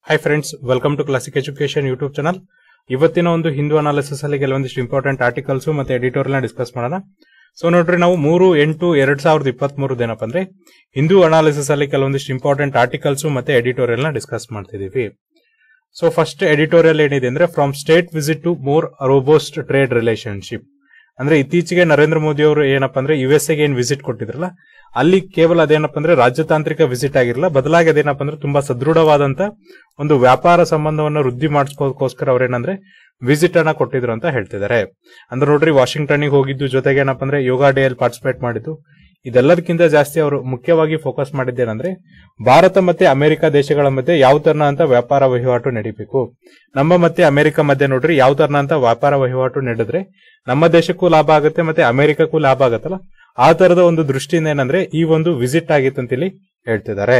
hi friends welcome to classic education YouTube channel ಇವತ್ತಿನ ಒಂದು Hindu analysis ಅಲ್ಲಿ ಕೆಲವೊಂದಿಷ್ಟು ಇಂಪಾರ್ಟೆಂಟ್ ಆರ್ಟಿಕಲ್ಸ್ ಮತ್ತೆ ಎಡಿಟೋರಿಯಲ್ ಡಿಸ್ಕಸ್ ಮಾಡೋಣ ಸೊ ನೋಡ್ರಿ ನಾವು ಮೂರು ಎಂಟು ಎರಡ್ ಸಾವಿರದ ಇಪ್ಪತ್ತ್ ಮೂರದ್ದು ಏನಪ್ಪ ಅಂದ್ರೆ ಹಿಂದೂ ಅನಾಲಿಸಿಸ್ ಅಲ್ಲಿ ಕೆಲವೊಂದಿಷ್ಟು ಇಂಪಾರ್ಟೆಂಟ್ ಆರ್ಟಿಕಲ್ಸ್ ಮತ್ತೆ ಎಡಿಟೋರಿಯಲ್ ನ ಡಿಸ್ಕಸ್ ಮಾಡ್ತಿದೀವಿ ಸೊ ಫಸ್ಟ್ ಎಡಿಟೋರಿಯಲ್ ಏನಿದೆ ಅಂದ್ರೆ from state visit to more robust trade relationship ಅಂದ್ರೆ ಇತ್ತೀಚೆಗೆ ನರೇಂದ್ರ ಮೋದಿ ಅವರು ಏನಪ್ಪಾ ಅಂದ್ರೆ ಯು ಎಸ್ ಎಗೆ ಏನ್ ವಿಸಿಟ್ ಕೊಟ್ಟಿದ್ರಲ್ಲ ಅಲ್ಲಿ ಕೇವಲ ಅದೇನಪ್ಪ ಅಂದ್ರೆ ರಾಜತಾಂತ್ರಿಕ ವಿಸಿಟ್ ಆಗಿರಲ್ಲ ಬದಲಾಗಿ ಅದೇನಪ್ಪ ಅಂದ್ರೆ ತುಂಬಾ ಸದೃಢವಾದಂತ ಒಂದು ವ್ಯಾಪಾರ ಸಂಬಂಧವನ್ನು ವೃದ್ಧಿ ಮಾಡಿಸ್ಕೋದಕ್ಕೋಸ್ಕರ ಅವ್ರೇನಂದ್ರೆ ವಿಸಿಟ್ ಅನ್ನ ಕೊಟ್ಟಿದ್ರು ಅಂತ ಹೇಳ್ತಿದ್ದಾರೆ ಅಂದ್ರೆ ನೋಡ್ರಿ ವಾಷಿಂಗ್ಟನ್ ಹೋಗಿದ್ದು ಜೊತೆಗೆ ಏನಪ್ಪ ಅಂದ್ರೆ ಯೋಗ ಡೇ ಅಲ್ಲಿ ಪಾರ್ಟಿಸಿಪೇಟ್ ಮಾಡಿದ್ದು ಇದೆಲ್ಲದಕ್ಕಿಂತ ಜಾಸ್ತಿ ಅವರು ಮುಖ್ಯವಾಗಿ ಫೋಕಸ್ ಮಾಡಿದ್ದೇನೆಂದ್ರೆ ಭಾರತ ಮತ್ತೆ ಅಮೆರಿಕ ದೇಶಗಳ ಮಧ್ಯೆ ಯಾವ ತರನ ಅಂತ ವ್ಯಾಪಾರ ವಹಿವಾಟು ನಡೀಬೇಕು ನಮ್ಮ ಮತ್ತೆ ಅಮೆರಿಕ ಮಧ್ಯೆ ನೋಡ್ರಿ ಯಾವ ತರನ ಅಂತ ವ್ಯಾಪಾರ ವಹಿವಾಟು ನಡೆದ್ರೆ ನಮ್ಮ ದೇಶಕ್ಕೂ ಲಾಭ ಆಗುತ್ತೆ ಮತ್ತೆ ಅಮೆರಿಕಕ್ಕೂ ಲಾಭ ಆಗುತ್ತಲ್ಲ ಆ ತರದ ಒಂದು ದೃಷ್ಟಿಯಿಂದ ಏನಂದ್ರೆ ಈ ಒಂದು ವಿಸಿಟ್ ಆಗಿತ್ತಂತ ಇಲ್ಲಿ ಹೇಳ್ತಿದ್ದಾರೆ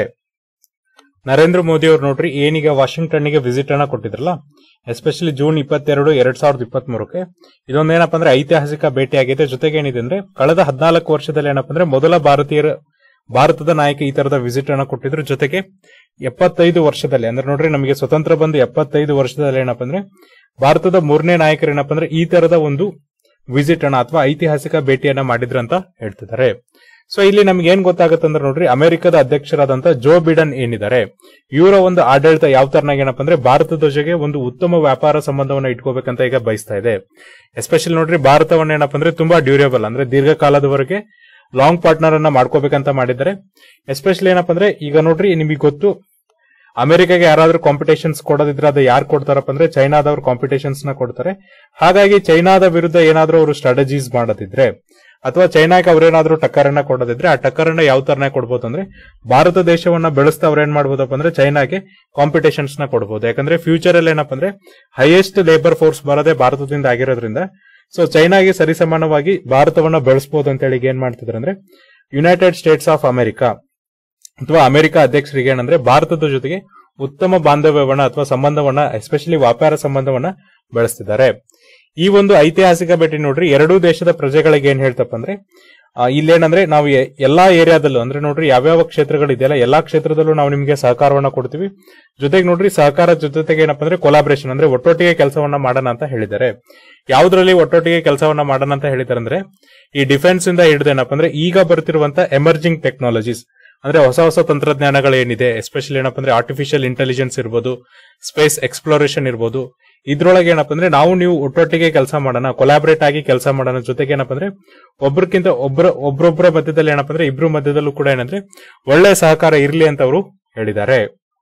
ನರೇಂದ್ರ ಮೋದಿ ಅವರು ನೋಡ್ರಿ ಏನೀಗ ವಾಷಿಂಗ್ಟನ್ ಗೆ ವಿಸಿಟ್ ಅನ್ನ ಕೊಟ್ಟಿದ್ರಲ್ಲ ಎಸ್ಪೆಷಲಿ ಜೂನ್ ಇಪ್ಪತ್ತೆರಡು ಎರಡ್ ಸಾವಿರದ ಇಪ್ಪತ್ತ್ ಮೂರಕ್ಕೆ ಇದೊಂದು ಏನಪ್ಪ ಅಂದ್ರೆ ಐತಿಹಾಸಿಕ ಭೇಟಿ ಆಗಿದೆ ಜೊತೆಗೆ ಏನಿದೆ ಅಂದ್ರೆ ಕಳೆದ ಹದಿನಾಲ್ಕು ವರ್ಷದಲ್ಲಿ ಏನಪ್ಪ ಅಂದ್ರೆ ಮೊದಲ ಭಾರತೀಯರ ಭಾರತದ ನಾಯಕ ಈ ತರದ ವಿಸಿಟ್ ಅನ್ನ ಕೊಟ್ಟಿದ್ರು ಜೊತೆಗೆ ಎಪ್ಪತ್ತೈದು ವರ್ಷದಲ್ಲಿ ಅಂದ್ರೆ ನೋಡ್ರಿ ನಮಗೆ ಸ್ವತಂತ್ರ ಬಂದು ಎಪ್ಪತ್ತೈದು ವರ್ಷದಲ್ಲಿ ಏನಪ್ಪ ಅಂದ್ರೆ ಭಾರತದ ಮೂರನೇ ನಾಯಕರು ಏನಪ್ಪ ಅಂದ್ರೆ ಈ ತರದ ಒಂದು ವಿಸಿಟ್ ಅನ್ನ ಅಥವಾ ಐತಿಹಾಸಿಕ ಭೇಟಿಯನ್ನ ಮಾಡಿದ್ರು ಅಂತ ಹೇಳ್ತಿದ್ದಾರೆ ಸೊ ಇಲ್ಲಿ ನಮ್ಗೆ ಏನ್ ಗೊತ್ತಾಗುತ್ತೆ ಅಂದ್ರೆ ನೋಡ್ರಿ ಅಮೆರಿಕದ ಅಧ್ಯಕ್ಷರಾದಂತ ಜೋ ಬಿಡನ್ ಏನಿದ್ದಾರೆ ಇವರ ಒಂದು ಆಡಳಿತ ಯಾವ ತರನಾಗ ಏನಪ್ಪ ಅಂದ್ರೆ ಭಾರತದ ಜೊತೆಗೆ ಒಂದು ಉತ್ತಮ ವ್ಯಾಪಾರ ಸಂಬಂಧವನ್ನ ಇಟ್ಕೋಬೇಕಂತ ಈಗ ಬಯಸ್ತಾ ಇದೆ ಎಸ್ಪೆಷಲಿ ನೋಡ್ರಿ ಭಾರತವನ್ನ ಏನಪ್ಪ ಅಂದ್ರೆ ತುಂಬಾ ಡ್ಯೂರೇಬಲ್ ಅಂದ್ರೆ ದೀರ್ಘಕಾಲದವರೆಗೆ ಲಾಂಗ್ ಪಾರ್ಟ್ನರ್ ಅನ್ನ ಮಾಡ್ಕೋಬೇಕಂತ ಮಾಡಿದ್ದಾರೆ ಎಸ್ಪೆಷಲಿ ಏನಪ್ಪ ಅಂದ್ರೆ ಈಗ ನೋಡ್ರಿ ನಿಮಗೆ ಗೊತ್ತು ಅಮೆರಿಕಾಗೆ ಯಾರಾದ್ರೂ ಕಾಂಪಿಟೇಷನ್ಸ್ ಕೊಡೋದಿದ್ರೆ ಅದು ಯಾರು ಕೊಡ್ತಾರಪ್ಪ ಅಂದ್ರೆ ಚೈನಾದವ್ರು ಕಾಂಪಿಟೇಷನ್ಸ್ ನ ಕೊಡ್ತಾರೆ ಹಾಗಾಗಿ ಚೈನಾದ ವಿರುದ್ಧ ಏನಾದ್ರೂ ಅವರು ಸ್ಟ್ರಾಟಜೀಸ್ ಮಾಡೋದಿದ್ರೆ ಅಥವಾ ಚೈನಾಗೆ ಅವ್ರೇನಾದ್ರೂ ಟಕ್ಕರನ್ನ ಕೊಡೋದಿದ್ರೆ ಆ ಟಕ್ಕರನ್ನ ಯಾವ ತರನ ಕೊಡ್ಬೋದು ಅಂದ್ರೆ ಭಾರತ ದೇಶವನ್ನ ಬೆಳೆಸ್ತಾ ಅವ್ರೇನ್ ಮಾಡ್ಬೋದಪ್ಪ ಅಂದ್ರೆ ಚೈನಾಗೆ ಕಾಂಪಿಟೇಷನ್ಸ್ ನ ಕೊಡ್ಬೋದು ಯಾಕಂದ್ರೆ ಫ್ಯೂಚರ್ ಅಲ್ಲಿ ಏನಪ್ಪ ಅಂದ್ರೆ ಹೈಯೆಸ್ಟ್ ಲೇಬರ್ ಫೋರ್ಸ್ ಬರೋದೇ ಭಾರತದಿಂದ ಆಗಿರೋದ್ರಿಂದ ಸೊ ಚೈನಾಗೆ ಸರಿಸಮಾನವಾಗಿ ಭಾರತವನ್ನ ಬೆಳೆಸಬಹುದು ಅಂತ ಹೇಳಿ ಏನ್ ಮಾಡ್ತಿದ್ರು ಅಂದ್ರೆ ಯುನೈಟೆಡ್ ಸ್ಟೇಟ್ಸ್ ಆಫ್ ಅಮೆರಿಕಾ ಅಥವಾ ಅಮೆರಿಕ ಅಧ್ಯಕ್ಷರಿಗೆ ಏನಂದ್ರೆ ಭಾರತದ ಜೊತೆಗೆ ಉತ್ತಮ ಬಾಂಧವ್ಯವನ್ನ ಅಥವಾ ಸಂಬಂಧವನ್ನ ಎಸ್ಪೆಷಲಿ ವ್ಯಾಪಾರ ಸಂಬಂಧವನ್ನ ಬೆಳೆಸ್ತಿದ್ದಾರೆ ಈ ಒಂದು ಐತಿಹಾಸಿಕ ಭೇಟಿ ನೋಡ್ರಿ ಎರಡೂ ದೇಶದ ಪ್ರಜೆಗಳಿಗೆ ಏನ್ ಹೇಳ್ತಪ್ಪ ಅಂದ್ರೆ ಆ, ಇಲ್ಲೇನಂದ್ರೆ ನಾವು ಎ- ಎಲ್ಲಾ ಏರಿಯಾದಲ್ಲೂ ಅಂದ್ರೆ ನೋಡ್ರಿ ಯಾವ್ಯಾವ ಕ್ಷೇತ್ರಗಳಿದೆಯಲ್ಲ ಎಲ್ಲಾ ಕ್ಷೇತ್ರದಲ್ಲೂ ನಾವು ನಿಮಗೆ ಸಹಕಾರವನ್ನ ಕೊಡ್ತೀವಿ ಜೊತೆಗೆ ನೋಡ್ರಿ ಸಹಕಾರ ಜೊತೆಗೆ ಏನಪ್ಪ ಅಂದ್ರೆ ಕೊಲಾಬ್ರೇಷನ್ ಅಂದ್ರೆ ಒಟ್ಟೊಟ್ಟಿಗೆ ಕೆಲಸವನ್ನ ಮಾಡೋಣ ಅಂತ ಹೇಳಿದ್ದಾರೆ ಯಾವ್ದ್ರಲ್ಲಿ ಒಟ್ಟೊಟ್ಟಿಗೆ ಕೆಲಸವನ್ನ ಮಾಡೋಣ ಅಂತ ಹೇಳಿದ್ದಾರೆ ಅಂದ್ರೆ ಈ ಡಿಫೆನ್ಸ್ ಇಂದ ಹಿಡಿದೇನಪ್ಪ ಅಂದ್ರೆ ಈಗ ಬರ್ತಿರುವಂತ ಎಮರ್ಜಿಂಗ್ ಟೆಕ್ನಾಲಜೀಸ್ ಅಂದ್ರೆ ಹೊಸ ಹೊಸ ತಂತ್ರಜ್ಞಾನಗಳು ಏನಿದೆ ಎಸ್ಪೆಷಲಿ ಏನಪ್ಪ ಅಂದ್ರೆ ಆರ್ಟಿಫಿಷಿಯಲ್ ಇಂಟೆಲಿಜೆನ್ಸ್ ಇರ್ಬೋದು ಸ್ಪೇಸ್ ಎಕ್ಸ್ಪ್ಲೋರೇಷನ್ ಇರ್ಬೋದು ಇದ್ರೊಳಗೆ ಏನಪ್ಪ ಅಂದ್ರೆ ನಾವು ನೀವು ಒಟ್ಟೊಟ್ಟಿಗೆ ಕೆಲಸ ಮಾಡೋಣ ಕೊಲಾಬರೇಟ್ ಆಗಿ ಕೆಲಸ ಮಾಡೋಣ ಜೊತೆಗೆ ಏನಪ್ಪ ಅಂದ್ರೆ ಒಬ್ರಕ್ಕಿಂತ ಒಬ್ರ ಒಬ್ರೊಬ್ಬರ ಮಧ್ಯದಲ್ಲಿ ಏನಪ್ಪ ಅಂದ್ರೆ ಇಬ್ರು ಮಧ್ಯದಲ್ಲೂ ಕೂಡ ಏನಂದ್ರೆ ಒಳ್ಳೆ ಸಹಕಾರ ಇರ್ಲಿ ಅಂತ ಅವರು ಹೇಳಿದ್ದಾರೆ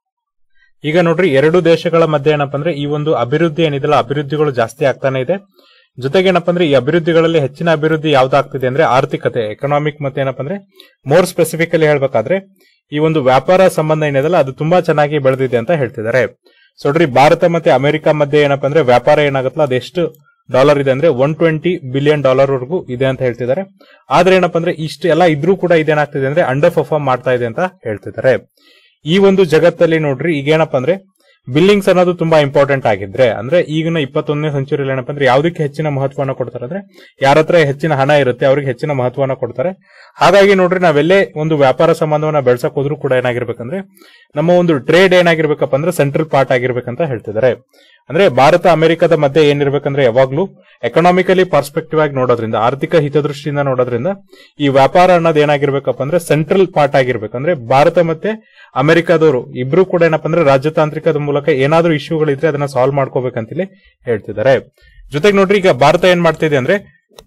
ಈಗ ನೋಡ್ರಿ ಎರಡು ದೇಶಗಳ ಮಧ್ಯೆ ಏನಪ್ಪ ಅಂದ್ರೆ ಈ ಒಂದು ಅಭಿವೃದ್ಧಿ ಏನಿದೆಲ್ಲ ಅಭಿವೃದ್ಧಿಗಳು ಜಾಸ್ತಿ ಆಗ್ತಾನೆ ಇದೆ ಜೊತೆಗೆ ಏನಪ್ಪ ಅಂದ್ರೆ ಈ ಅಭಿವೃದ್ಧಿಗಳಲ್ಲಿ ಹೆಚ್ಚಿನ ಅಭಿವೃದ್ಧಿ ಯಾವ್ದಾಗ್ತಿದೆ ಅಂದ್ರೆ ಆರ್ಥಿಕತೆ ಎಕನಾಮಿಕ್ ಮತ್ತೆ ಏನಪ್ಪ ಅಂದ್ರೆ ಮೋರ್ ಸ್ಪೆಸಿಫಿಕಲಿ ಹೇಳ್ಬೇಕಾದ್ರೆ ಈ ಒಂದು ವ್ಯಾಪಾರ ಸಂಬಂಧ ಏನಿದೆಲ್ಲ ಅದು ತುಂಬಾ ಚೆನ್ನಾಗಿ ಬೆಳೆದಿದೆ ಅಂತ ಹೇಳ್ತಿದ್ದಾರೆ ಸೊ ನೋಡ್ರಿ ಭಾರತ ಮತ್ತೆ ಅಮೆರಿಕ ಮಧ್ಯೆ ಏನಪ್ಪ ಅಂದ್ರೆ ವ್ಯಾಪಾರ ಏನಾಗುತ್ತಲ್ಲ ಅದೆಷ್ಟು ಡಾಲರ್ ಇದೆ ಅಂದ್ರೆ ಒನ್ ಟ್ವೆಂಟಿ ಬಿಲಿಯನ್ ಡಾಲರ್ ವರೆಗೂ ಇದೆ ಅಂತ ಹೇಳ್ತಿದ್ದಾರೆ ಆದ್ರೆ ಏನಪ್ಪ ಅಂದ್ರೆ ಇಷ್ಟು ಎಲ್ಲ ಇದ್ರೂ ಕೂಡ ಇದೇನಾಗ್ತಿದೆ ಅಂದ್ರೆ ಅಂಡರ್ ಪರ್ಫಾರ್ಮ್ ಮಾಡ್ತಾ ಇದೆ ಅಂತ ಹೇಳ್ತಿದ್ದಾರೆ ಈ ಒಂದು ಜಗತ್ತಲ್ಲಿ ನೋಡ್ರಿ ಈಗ ಏನಪ್ಪ ಅಂದ್ರೆ ಬಿಲ್ಲಿಂಗ್ಸ್ ಅನ್ನೋದು ತುಂಬಾ ಇಂಪಾರ್ಟೆಂಟ್ ಆಗಿದ್ರೆ ಅಂದ್ರೆ ಈಗಿನ ಇಪ್ಪತ್ತೊಂದನೇ ಸೆಂಚುರಿಯಲ್ಲಿ ಏನಪ್ಪ ಅಂದ್ರೆ ಯಾವ್ದಕ್ಕೆ ಹೆಚ್ಚಿನ ಮಹತ್ವನ ಕೊಡ್ತಾರೆ ಅಂದ್ರೆ ಯಾರ ಹತ್ರ ಹೆಚ್ಚಿನ ಹಣ ಇರುತ್ತೆ ಅವ್ರಿಗೆ ಹೆಚ್ಚಿನ ಮಹತ್ವನ ಕೊಡ್ತಾರೆ ಹಾಗಾಗಿ ನೋಡ್ರಿ ನಾವೆಲ್ಲೇ ಒಂದು ವ್ಯಾಪಾರ ಸಂಬಂಧವನ್ನ ಬೆಳ್ಸಕ್ ಹೋದ್ರೂ ಕೂಡ ಏನಾಗಿರ್ಬೇಕಂದ್ರೆ ನಮ್ಮ ಒಂದು ಟ್ರೇಡ್ ಏನಾಗಿರ್ಬೇಕಪ್ಪ ಅಂದ್ರೆ ಸೆಂಟ್ರಲ್ ಪಾರ್ಟ್ ಆಗಿರ್ಬೇಕಂತ ಹೇಳ್ತಿದ್ದಾರೆ ಅಂದ್ರೆ ಭಾರತ ಅಮೆರಿಕದ ಮಧ್ಯೆ ಏನಿರ್ಬೇಕಂದ್ರೆ ಯಾವಾಗ್ಲೂ ಎಕನಾಮಿಕಲಿ ಪರ್ಸ್ಪೆಕ್ಟಿವ್ ಆಗಿ ನೋಡೋದ್ರಿಂದ ಆರ್ಥಿಕ ಹಿತದೃಷ್ಟಿಯಿಂದ ನೋಡೋದ್ರಿಂದ ಈ ವ್ಯಾಪಾರ ಅನ್ನೋದು ಏನಾಗಿರ್ಬೇಕಪ್ಪ ಅಂದ್ರೆ ಸೆಂಟ್ರಲ್ ಪಾರ್ಟ್ ಆಗಿರ್ಬೇಕು ಅಂದ್ರೆ ಭಾರತ ಮತ್ತೆ ಅಮೆರಿಕದವರು ಇಬ್ರು ಕೂಡ ಏನಪ್ಪ ಅಂದ್ರೆ ರಾಜತಾಂತ್ರಿಕದ ಮೂಲಕ ಏನಾದ್ರೂ ಇಶ್ಯೂಗಳಿದ್ರೆ ಅದನ್ನ ಸಾಲ್ವ್ ಮಾಡ್ಕೋಬೇಕಂತೇಳಿ ಹೇಳ್ತಿದ್ದಾರೆ ಜೊತೆಗೆ ನೋಡ್ರಿ ಈಗ ಭಾರತ ಏನ್ ಮಾಡ್ತಿದೆ ಅಂದ್ರೆ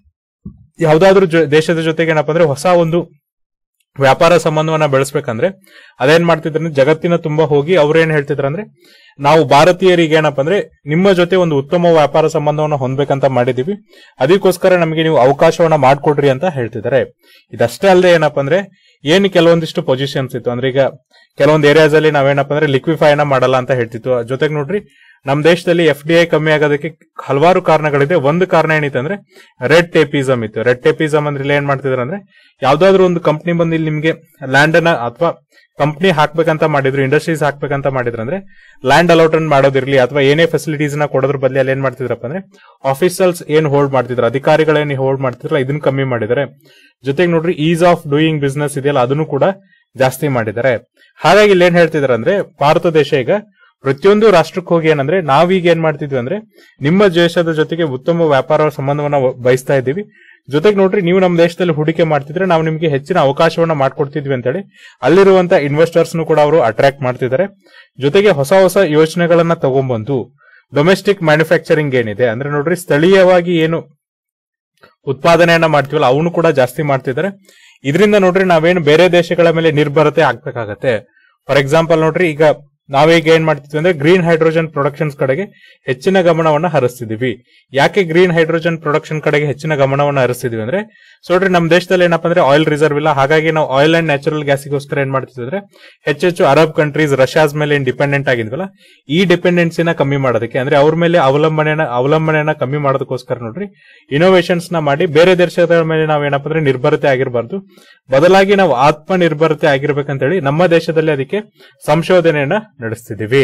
ಯಾವ್ದಾದ್ರು ಜೊ- ದೇಶದ ಜೊತೆಗೆ ಏನಪ್ಪ ಅಂದ್ರೆ ಹೊಸ ಒಂದು ವ್ಯಾಪಾರ ಸಂಬಂಧವನ್ನ ಬೆಳೆಸ್ಬೇಕಂದ್ರೆ ಅದೇನ್ ಮಾಡ್ತಿದ್ರೆ ಜಗತ್ತಿನ ತುಂಬಾ ಹೋಗಿ ಅವ್ರೇನ್ ಹೇಳ್ತಿದ್ರ ಅಂದ್ರೆ ನಾವು ಭಾರತೀಯರಿಗೆ ಏನಪ್ಪ ಅಂದ್ರೆ ನಿಮ್ಮ ಜೊತೆ ಒಂದು ಉತ್ತಮ ವ್ಯಾಪಾರ ಸಂಬಂಧವನ್ನ ಹೊಂದ್ಬೇಕಂತ ಮಾಡಿದೀವಿ ಅದಕ್ಕೋಸ್ಕರ ನಮಗೆ ನೀವು ಅವಕಾಶವನ್ನ ಮಾಡ್ಕೊಡ್ರಿ ಅಂತ ಹೇಳ್ತಿದ್ದಾರೆ ಇದಷ್ಟೇ ಅಲ್ಲದೆ ಏನಪ್ಪ ಅಂದ್ರೆ ಏನು ಕೆಲವೊಂದಿಷ್ಟು ಪೊಸಿಷನ್ಸ್ ಇತ್ತು ಅಂದ್ರೆ ಈಗ ಕೆಲವೊಂದು ಏರಿಯಾಸ್ ಅಲ್ಲಿ ನಾವೇನಪ್ಪ ಅಂದ್ರೆ ಲಿಕ್ವಿಫೈ ಅನ್ನ ಮಾಡಲ್ಲ ಅಂತ ಹೇಳ್ತಿತ್ತು ಜೊತೆಗೆ ನೋಡ್ರಿ ನಮ್ ದೇಶದಲ್ಲಿ ಎಫ್ ಡಿ ಐ ಕಮ್ಮಿ ಆಗೋದಕ್ಕೆ ಹಲವಾರು ಕಾರಣಗಳಿದೆ ಒಂದು ಕಾರಣ ಏನಿತ್ತು ಅಂದ್ರೆ ರೆಡ್ ಟೇಪಿಸಮ್ ಇತ್ತು ರೆಡ್ ಟೇಪಿಸಮ್ ಅಂದ್ರೆ ಇಲ್ಲಿ ಏನ್ ಮಾಡ್ತಿದ್ರು ಅಂದ್ರೆ ಯಾವ್ದಾದ್ರು ಒಂದು ಕಂಪ್ನಿ ಬಂದು ಇಲ್ಲಿ ನಿಮ್ಗೆ ಲ್ಯಾಂಡ್ ಅನ್ನ ಅಥವಾ ಕಂಪ್ನಿ ಹಾಕ್ಬೇಕಂತ ಮಾಡಿದ್ರು ಇಂಡಸ್ಟ್ರೀಸ್ ಹಾಕ್ಬೇಕಂತ ಮಾಡಿದ್ರು ಅಂದ್ರೆ ಲ್ಯಾಂಡ್ ಅಲೌಟ್ಮೆಂಟ್ ಮಾಡೋದಿರ್ಲಿ ಅಥವಾ ಏನೇ ಫೆಸಿಲಿಟೀಸ್ ನ ಕೊಡೋದ್ರ ಬದಲಿ ಅಲ್ಲಿ ಏನ್ ಮಾಡ್ತಿದ್ರಪ್ಪ ಅಂದ್ರೆ ಆಫೀಸರ್ಸ್ ಏನ್ ಹೋಲ್ಡ್ ಮಾಡ್ತಿದ್ರು ಅಧಿಕಾರಿಗಳೇನ್ ಹೋಲ್ಡ್ ಮಾಡ್ತಿದ್ರಲ್ಲ ಇದನ್ನ ಕಮ್ಮಿ ಮಾಡಿದ್ದಾರೆ ಜೊತೆಗೆ ನೋಡ್ರಿ ಈಸ್ ಆಫ್ ಡೂಯಿಂಗ್ ಬಿಸ್ನೆಸ್ ಇದೆಯಲ್ಲ ಅದನ್ನು ಕೂಡ ಜಾಸ್ತಿ ಮಾಡಿದ್ದಾರೆ ಹಾಗಾಗಿ ಇಲ್ಲಿ ಏನ್ ಹೇಳ್ತಿದಾರೆ ಅಂದ್ರೆ ಭಾರತ ದೇಶ ಈಗ ಪ್ರತಿಯೊಂದು ರಾಷ್ಟ್ರಕ್ಕೆ ಹೋಗಿ ಏನಂದ್ರೆ ನಾವೀಗ ಏನ್ ಮಾಡ್ತಿದ್ವಿ ಅಂದ್ರೆ ನಿಮ್ಮ ದೇಶದ ಜೊತೆಗೆ ಉತ್ತಮ ವ್ಯಾಪಾರ ಸಂಬಂಧವನ್ನ ವ- ಬಯಸ್ತಾ ಇದ್ದೀವಿ ಜೊತೆಗೆ ನೋಡ್ರಿ ನೀವು ನಮ್ಮ ದೇಶದಲ್ಲಿ ಹೂಡಿಕೆ ಮಾಡ್ತಿದ್ರೆ ನಾವು ನಿಮಗೆ ಹೆಚ್ಚಿನ ಅವಕಾಶವನ್ನ ಮಾಡ್ಕೊಡ್ತಿದ್ವಿ ಅಂತೇಳಿ ಅಲ್ಲಿರುವಂತ ಇನ್ವೆಸ್ಟರ್ಸ್ ಕೂಡ ಅವರು ಅಟ್ರಾಕ್ಟ್ ಮಾಡ್ತಿದ್ದಾರೆ ಜೊತೆಗೆ ಹೊಸ ಹೊಸ ಯೋಜನೆಗಳನ್ನ ತಗೊಂಡ್ಬಂದು ಡೊಮೆಸ್ಟಿಕ್ ಮ್ಯಾನುಫ್ಯಾಕ್ಚರಿಂಗ್ ಏನಿದೆ ಅಂದ್ರೆ ನೋಡ್ರಿ ಸ್ಥಳೀಯವಾಗಿ ಏನು ಉತ್ಪಾದನೆಯನ್ನ ಮಾಡ್ತೀವಲ್ಲ ಅವನು ಕೂಡ ಜಾಸ್ತಿ ಮಾಡ್ತಿದ್ದಾರೆ ಇದರಿಂದ ನೋಡ್ರಿ ನಾವೇನು ಬೇರೆ ದೇಶಗಳ ಮೇಲೆ ನಿರ್ಭರತೆ ಆಗ್ಬೇಕಾಗತ್ತೆ ಫಾರ್ ಎಕ್ಸಾಂಪಲ್ ನೋಡ್ರಿ ಈಗ ನಾವೀಗ ಏನ್ ಮಾಡ್ತಿದ್ವಿ ಅಂದ್ರೆ ಗ್ರೀನ್ ಹೈಡ್ರೋಜನ್ ಪ್ರೊಡಕ್ಷನ್ಸ್ ಕಡೆಗೆ ಹೆಚ್ಚಿನ ಗಮನವನ್ನ ಹರಿಸ್ತಿದೀವಿ ಯಾಕೆ ಗ್ರೀನ್ ಹೈಡ್ರೋಜನ್ ಪ್ರೊಡಕ್ಷನ್ ಕಡೆಗೆ ಹೆಚ್ಚಿನ ಗಮನವನ್ನ ಹರಿಸ್ತಿದ್ವಿ ಅಂದ್ರೆ ಸೊ ನೋಡ್ರಿ ನಮ್ಮ ದೇಶದಲ್ಲಿ ಏನಪ್ಪಾ ಅಂದ್ರೆ ಆಯಿಲ್ ರಿಸರ್ವ್ ಇಲ್ಲ ಹಾಗಾಗಿ ನಾವು ಆಯಿಲ್ ಅಂಡ್ ನ್ಯಾಚುರಲ್ ಗ್ಯಾಸಿಗೋಸ್ಕರ ಏನ್ ಮಾಡ್ತಿದ್ವಿ ಅಂದ್ರೆ ಹೆಚ್ಚೆಚ್ಚು ಅರಬ್ ಕಂಟ್ರೀಸ್ ರಷ್ಯಾಸ್ ಮೇಲೆ ಏನ್ ಡಿಪೆಂಡೆಂಟ್ ಆಗಿದ್ವಲ್ಲ ಈ ಡಿಪೆಂಡೆನ್ಸಿನ ಕಮ್ಮಿ ಮಾಡೋದಕ್ಕೆ ಅಂದ್ರೆ ಅವ್ರ ಮೇಲೆ ಅವಲಂಬನೆನ ಅವಲಂಬನೆಯನ್ನ ಕಮ್ಮಿ ಮಾಡೋದಕ್ಕೋಸ್ಕರ ನೋಡ್ರಿ ಇನೋವೇಷನ್ಸ್ ನ ಮಾಡಿ ಬೇರೆ ದೇಶದ ಮೇಲೆ ನಾವ್ ಏನಪ್ಪಾ ಅಂದ್ರೆ ನಿರ್ಭರತೆ ಆಗಿರಬಾರ್ದು ಬದಲಾಗಿ ನಾವು ಆತ್ಮನಿರ್ಭರತೆ ಆಗಿರ್ಬೇಕಂತೇಳಿ ನಮ್ಮ ದೇಶದಲ್ಲಿ ಅದಕ್ಕೆ ಸಂಶೋಧನೆಯನ್ನ ನಡೆಸ್ತಿದೀವಿ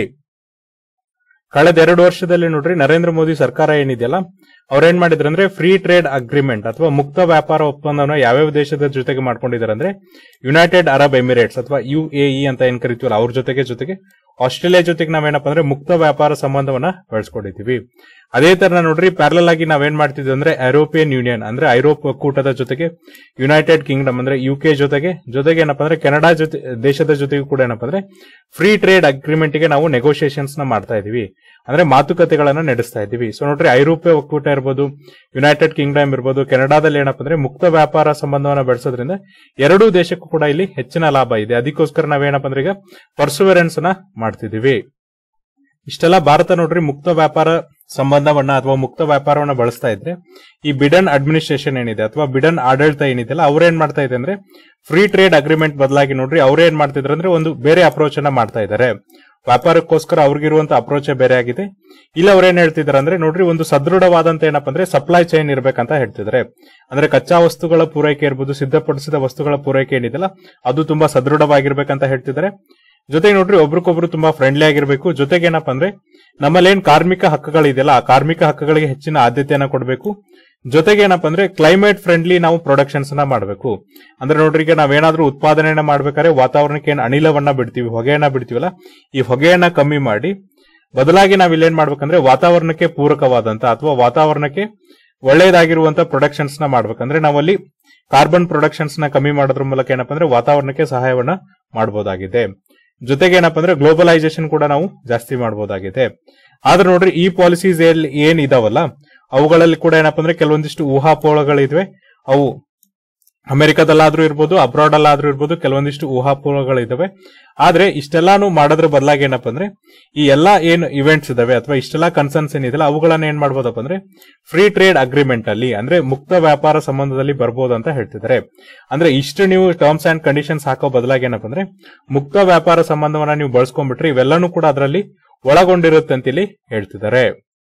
ಕಳೆದ ಎರಡು ವರ್ಷದಲ್ಲಿ ನೋಡ್ರಿ ನರೇಂದ್ರ ಮೋದಿ ಸರ್ಕಾರ ಏನಿದೆಯಲ್ಲ ಅವ್ರೇನ್ ಮಾಡಿದ್ರು ಅಂದ್ರೆ ಫ್ರೀ ಟ್ರೇಡ್ ಅಗ್ರಿಮೆಂಟ್ ಅಥವಾ ಮುಕ್ತ ವ್ಯಾಪಾರ ಒಪ್ಪಂದವನ್ನು ಯಾವ್ಯಾವ ದೇಶದ ಜೊತೆಗೆ ಮಾಡ್ಕೊಂಡಿದ್ದಾರೆ ಅಂದ್ರೆ ಯುನೈಟೆಡ್ ಅರಬ್ ಎಮಿರೇಟ್ಸ್ ಅಥವಾ ಯು ಎ ಇ ಅಂತ ಏನ್ ಕರಿತೀವಲ್ಲ ಅವ್ರ ಜೊತೆಗೆ ಜೊತೆಗೆ ಆಸ್ಟ್ರೇಲಿಯಾ ಜೊತೆಗೆ ನಾವೇನಪ್ಪ ಅಂದ್ರೆ ಮುಕ್ತ ವ್ಯಾಪಾರ ಸಂಬಂಧವನ್ನ ಬೆಳೆಸ್ಕೊಂಡಿದ್ದೀವಿ ಅದೇ ತರ ನೋಡ್ರಿ ಪ್ಯಾರಲಲ್ ಆಗಿ ನಾವೇನ್ ಮಾಡ್ತಿದ್ವಿ ಅಂದ್ರೆ ಐರೋಪಿಯನ್ ಯೂನಿಯನ್ ಅಂದ್ರೆ ಐರೋಪ್ ಒಕ್ಕೂಟದ ಜೊತೆಗೆ ಯುನೈಟೆಡ್ ಕಿಂಗ್ಡಮ್ ಅಂದ್ರೆ ಯು ಕೆ ಜೊತೆಗೆ ಜೊತೆಗೆ ಏನಪ್ಪಾ ಅಂದ್ರೆ ಕೆನಡಾ ಜೊತೆ ದೇಶದ ಜೊತೆಗೂ ಕೂಡ ಏನಪ್ಪಾ ಅಂದ್ರೆ ಫ್ರೀ ಟ್ರೇಡ್ ಅಗ್ರಿಮೆಂಟ್ ಗೆ ನಾವು ನೆಗೋಷಿಯೇಷನ್ಸ್ ನ ಮಾಡ್ತಾ ಇದೀವಿ ಅಂದ್ರೆ ಮಾತುಕತೆಗಳನ್ನ ನಡೆಸ್ತಾ ಇದೀವಿ ಸೊ ನೋಡ್ರಿ ಐರೋಪ್ಯ ಒಕ್ಕೂಟ ಇರ್ಬೋದು ಯುನೈಟೆಡ್ ಕಿಂಗ್ಡಮ್ ಇರ್ಬೋದು ಕೆನಡಾದಲ್ಲಿ ಏನಪ್ಪಾ ಅಂದ್ರೆ ಮುಕ್ತ ವ್ಯಾಪಾರ ಸಂಬಂಧವನ್ನ ಬೆಳೆಸೋದ್ರಿಂದ ಎರಡೂ ದೇಶಕ್ಕೂ ಕೂಡ ಇಲ್ಲಿ ಹೆಚ್ಚಿನ ಲಾಭ ಇದೆ ಅದಕ್ಕೋಸ್ಕರ ನಾವೇನಪ್ಪ ಅಂದ್ರೆ ಈಗ ಪರ್ಸುವೆರೆನ್ಸ್ ನ ಮಾಡ್ತಿದೀವಿ ಇಷ್ಟೆಲ್ಲ ಭಾರತ ನೋಡ್ರಿ ಮುಕ್ತ ವ್ಯಾಪಾರ ಸಂಬಂಧವನ್ನ ಅಥವಾ ಮುಕ್ತ ವ್ಯಾಪಾರವನ್ನ ಬಳಸ್ತಾ ಇದ್ರೆ ಈ ಬಿಡನ್ ಅಡ್ಮಿನಿಸ್ಟ್ರೇಷನ್ ಏನಿದೆ ಅಥವಾ ಬಿಡನ್ ಆಡಳಿತ ಏನಿದೆಯಲ್ಲ ಅವ್ರೇನ್ ಮಾಡ್ತಾ ಇದೆ ಅಂದ್ರೆ ಫ್ರೀ ಟ್ರೇಡ್ ಅಗ್ರಿಮೆಂಟ್ ಬದಲಾಗಿ ನೋಡ್ರಿ ಅವ್ರೇನ್ ಮಾಡ್ತಿದ್ರು ಅಂದ್ರೆ ಒಂದು ಬೇರೆ ಅಪ್ರೋಚ್ ಅನ್ನ ಮಾಡ್ತಾ ಇದ್ದಾರೆ ವ್ಯಾಪಾರಕ್ಕೋಸ್ಕರ ಅವ್ರಿಗಿರುವಂತ ಅಪ್ರೋಚ್ ಬೇರೆ ಆಗಿದೆ ಇಲ್ಲ ಅವ್ರೇನ್ ಹೇಳ್ತಿದಾರೆ ಅಂದ್ರೆ ನೋಡ್ರಿ ಒಂದು ಸದೃಢವಾದಂತ ಏನಪ್ಪಾ ಅಂದ್ರೆ ಸಪ್ಲೈ ಚೈನ್ ಇರ್ಬೇಕಂತ ಹೇಳ್ತಿದ್ದಾರೆ ಅಂದ್ರೆ ಕಚ್ಚಾ ವಸ್ತುಗಳ ಪೂರೈಕೆ ಇರ್ಬೋದು ಸಿದ್ಧಪಡಿಸಿದ ವಸ್ತುಗಳ ಪೂರೈಕೆ ಏನಿದೆಯಲ್ಲ ಅದು ತುಂಬಾ ಸದೃಢವಾಗಿರ್ಬೇಕಂತ ಹೇಳ್ತಿದ್ದಾರೆ ಜೊತೆಗೆ ನೋಡ್ರಿ ಒಬ್ರಿಗೊಬ್ರು ತುಂಬಾ ಫ್ರೆಂಡ್ಲಿ ಆಗಿರ್ಬೇಕು ಜೊತೆಗೆ ಏನಪ್ಪಾ ಅಂದ್ರೆ ನಮ್ಮಲ್ಲೇನ್ ಕಾರ್ಮಿಕ ಹಕ್ಕುಗಳಿದೆಯಲ್ಲ ಆ ಕಾರ್ಮಿಕ ಹಕ್ಕುಗಳಿಗೆ ಹೆಚ್ಚಿನ ಆದ್ಯತೆಯನ್ನ ಕೊಡಬೇಕು ಜೊತೆಗೆ ಏನಪ್ಪಾ ಅಂದ್ರೆ ಕ್ಲೈಮೇಟ್ ಫ್ರೆಂಡ್ಲಿ ನಾವು ಪ್ರೊಡಕ್ಷನ್ಸ್ ನ ಮಾಡಬೇಕು ಅಂದ್ರೆ ನೋಡ್ರಿ ಈಗ ನಾವೇನಾದ್ರೂ ಉತ್ಪಾದನೆಯನ್ನ ಮಾಡ್ಬೇಕಾದ್ರೆ ವಾತಾವರಣಕ್ಕೆ ಏನ್ ಅನಿಲವನ್ನ ಬಿಡ್ತೀವಿ ಹೊಗೆಯನ್ನ ಬಿಡ್ತೀವಲ್ಲ ಈ ಹೊಗೆಯನ್ನ ಕಮ್ಮಿ ಮಾಡಿ ಬದಲಾಗಿ ನಾವ್ ಇಲ್ಲೇನ್ ಮಾಡ್ಬೇಕಂದ್ರೆ ವಾತಾವರಣಕ್ಕೆ ಪೂರಕವಾದಂತ ಅಥವಾ ವಾತಾವರಣಕ್ಕೆ ಒಳ್ಳೆಯದಾಗಿರುವಂತ ಪ್ರೊಡಕ್ಷನ್ಸ್ ನ ಮಾಡ್ಬೇಕಂದ್ರೆ ನಾವಲ್ಲಿ ಕಾರ್ಬನ್ ಪ್ರೊಡಕ್ಷನ್ಸ್ ನ ಕಮ್ಮಿ ಮಾಡೋದ್ರ ಮೂಲಕ ಏನಪ್ಪಾ ಅಂದ್ರೆ ವಾತಾವರಣಕ್ಕೆ ಸಹಾಯವನ್ನ ಮಾಡಬಹುದಾಗಿದೆ ಜೊತೆಗೆ ಏನಪ್ಪಾ ಅಂದ್ರೆ ಗ್ಲೋಬಲೈಸೇಷನ್ ಕೂಡ ನಾವು ಜಾಸ್ತಿ ಮಾಡಬಹುದಾಗಿದೆ ಆದ್ರೆ ನೋಡ್ರಿ ಈ ಪಾಲಿಸೀಸ್ ಏನ್ ಇದಾವಲ್ಲ ಅವುಗಳಲ್ಲಿ ಕೂಡ ಏನಪ್ಪಾ ಅಂದ್ರೆ ಕೆಲವೊಂದಿಷ್ಟು ಊಹಾಪೋಹಗಳಿದ್ವೆ ಅವು ಅಮೆರಿಕದಲ್ಲಾದ್ರೂ ಇರ್ಬೋದು ಅಬ್ರಾಡ್ ಅಲ್ಲಾದ್ರೂ ಇರ್ಬೋದು ಕೆಲವೊಂದಿಷ್ಟು ಊಹಾಪೋಹಗಳಿದಾವೆ ಆದ್ರೆ ಇಷ್ಟೆಲ್ಲಾನು ಮಾಡೋದ್ರ ಬದಲಾಗಿ ಏನಪ್ಪಾ ಅಂದ್ರೆ ಈ ಎಲ್ಲಾ ಏನು ಇವೆಂಟ್ಸ್ ಇದಾವೆ ಅಥವಾ ಇಷ್ಟೆಲ್ಲಾ ಕನ್ಸರ್ನ್ಸ್ ಏನಿದೆಲ್ಲ ಅವುಗಳನ್ನ ಏನ್ ಮಾಡ್ಬೋದಪ್ಪ ಅಂದ್ರೆ ಫ್ರೀ ಟ್ರೇಡ್ ಅಗ್ರಿಮೆಂಟ್ ಅಲ್ಲಿ ಅಂದ್ರೆ ಮುಕ್ತ ವ್ಯಾಪಾರ ಸಂಬಂಧದಲ್ಲಿ ಬರ್ಬೋದು ಅಂತ ಹೇಳ್ತಿದ್ದಾರೆ ಅಂದ್ರೆ ಇಷ್ಟು ನೀವು ಟರ್ಮ್ಸ್ ಅಂಡ್ ಕಂಡೀಷನ್ಸ್ ಹಾಕೋ ಬದಲಾಗಿ ಏನಪ್ಪ ಅಂದ್ರೆ ಮುಕ್ತ ವ್ಯಾಪಾರ ಸಂಬಂಧವನ್ನ ನೀವು ಬಳಸ್ಕೊಂಡ್ಬಿಟ್ರೆ ಇವೆಲ್ಲನೂ ಕೂಡ ಅದರಲ್ಲಿ ಒಳಗೊಂಡಿರುತ್ತೆ ಅಂತ ಇಲ್ಲಿ ಹೇಳ್ತಿದ್ದಾರೆ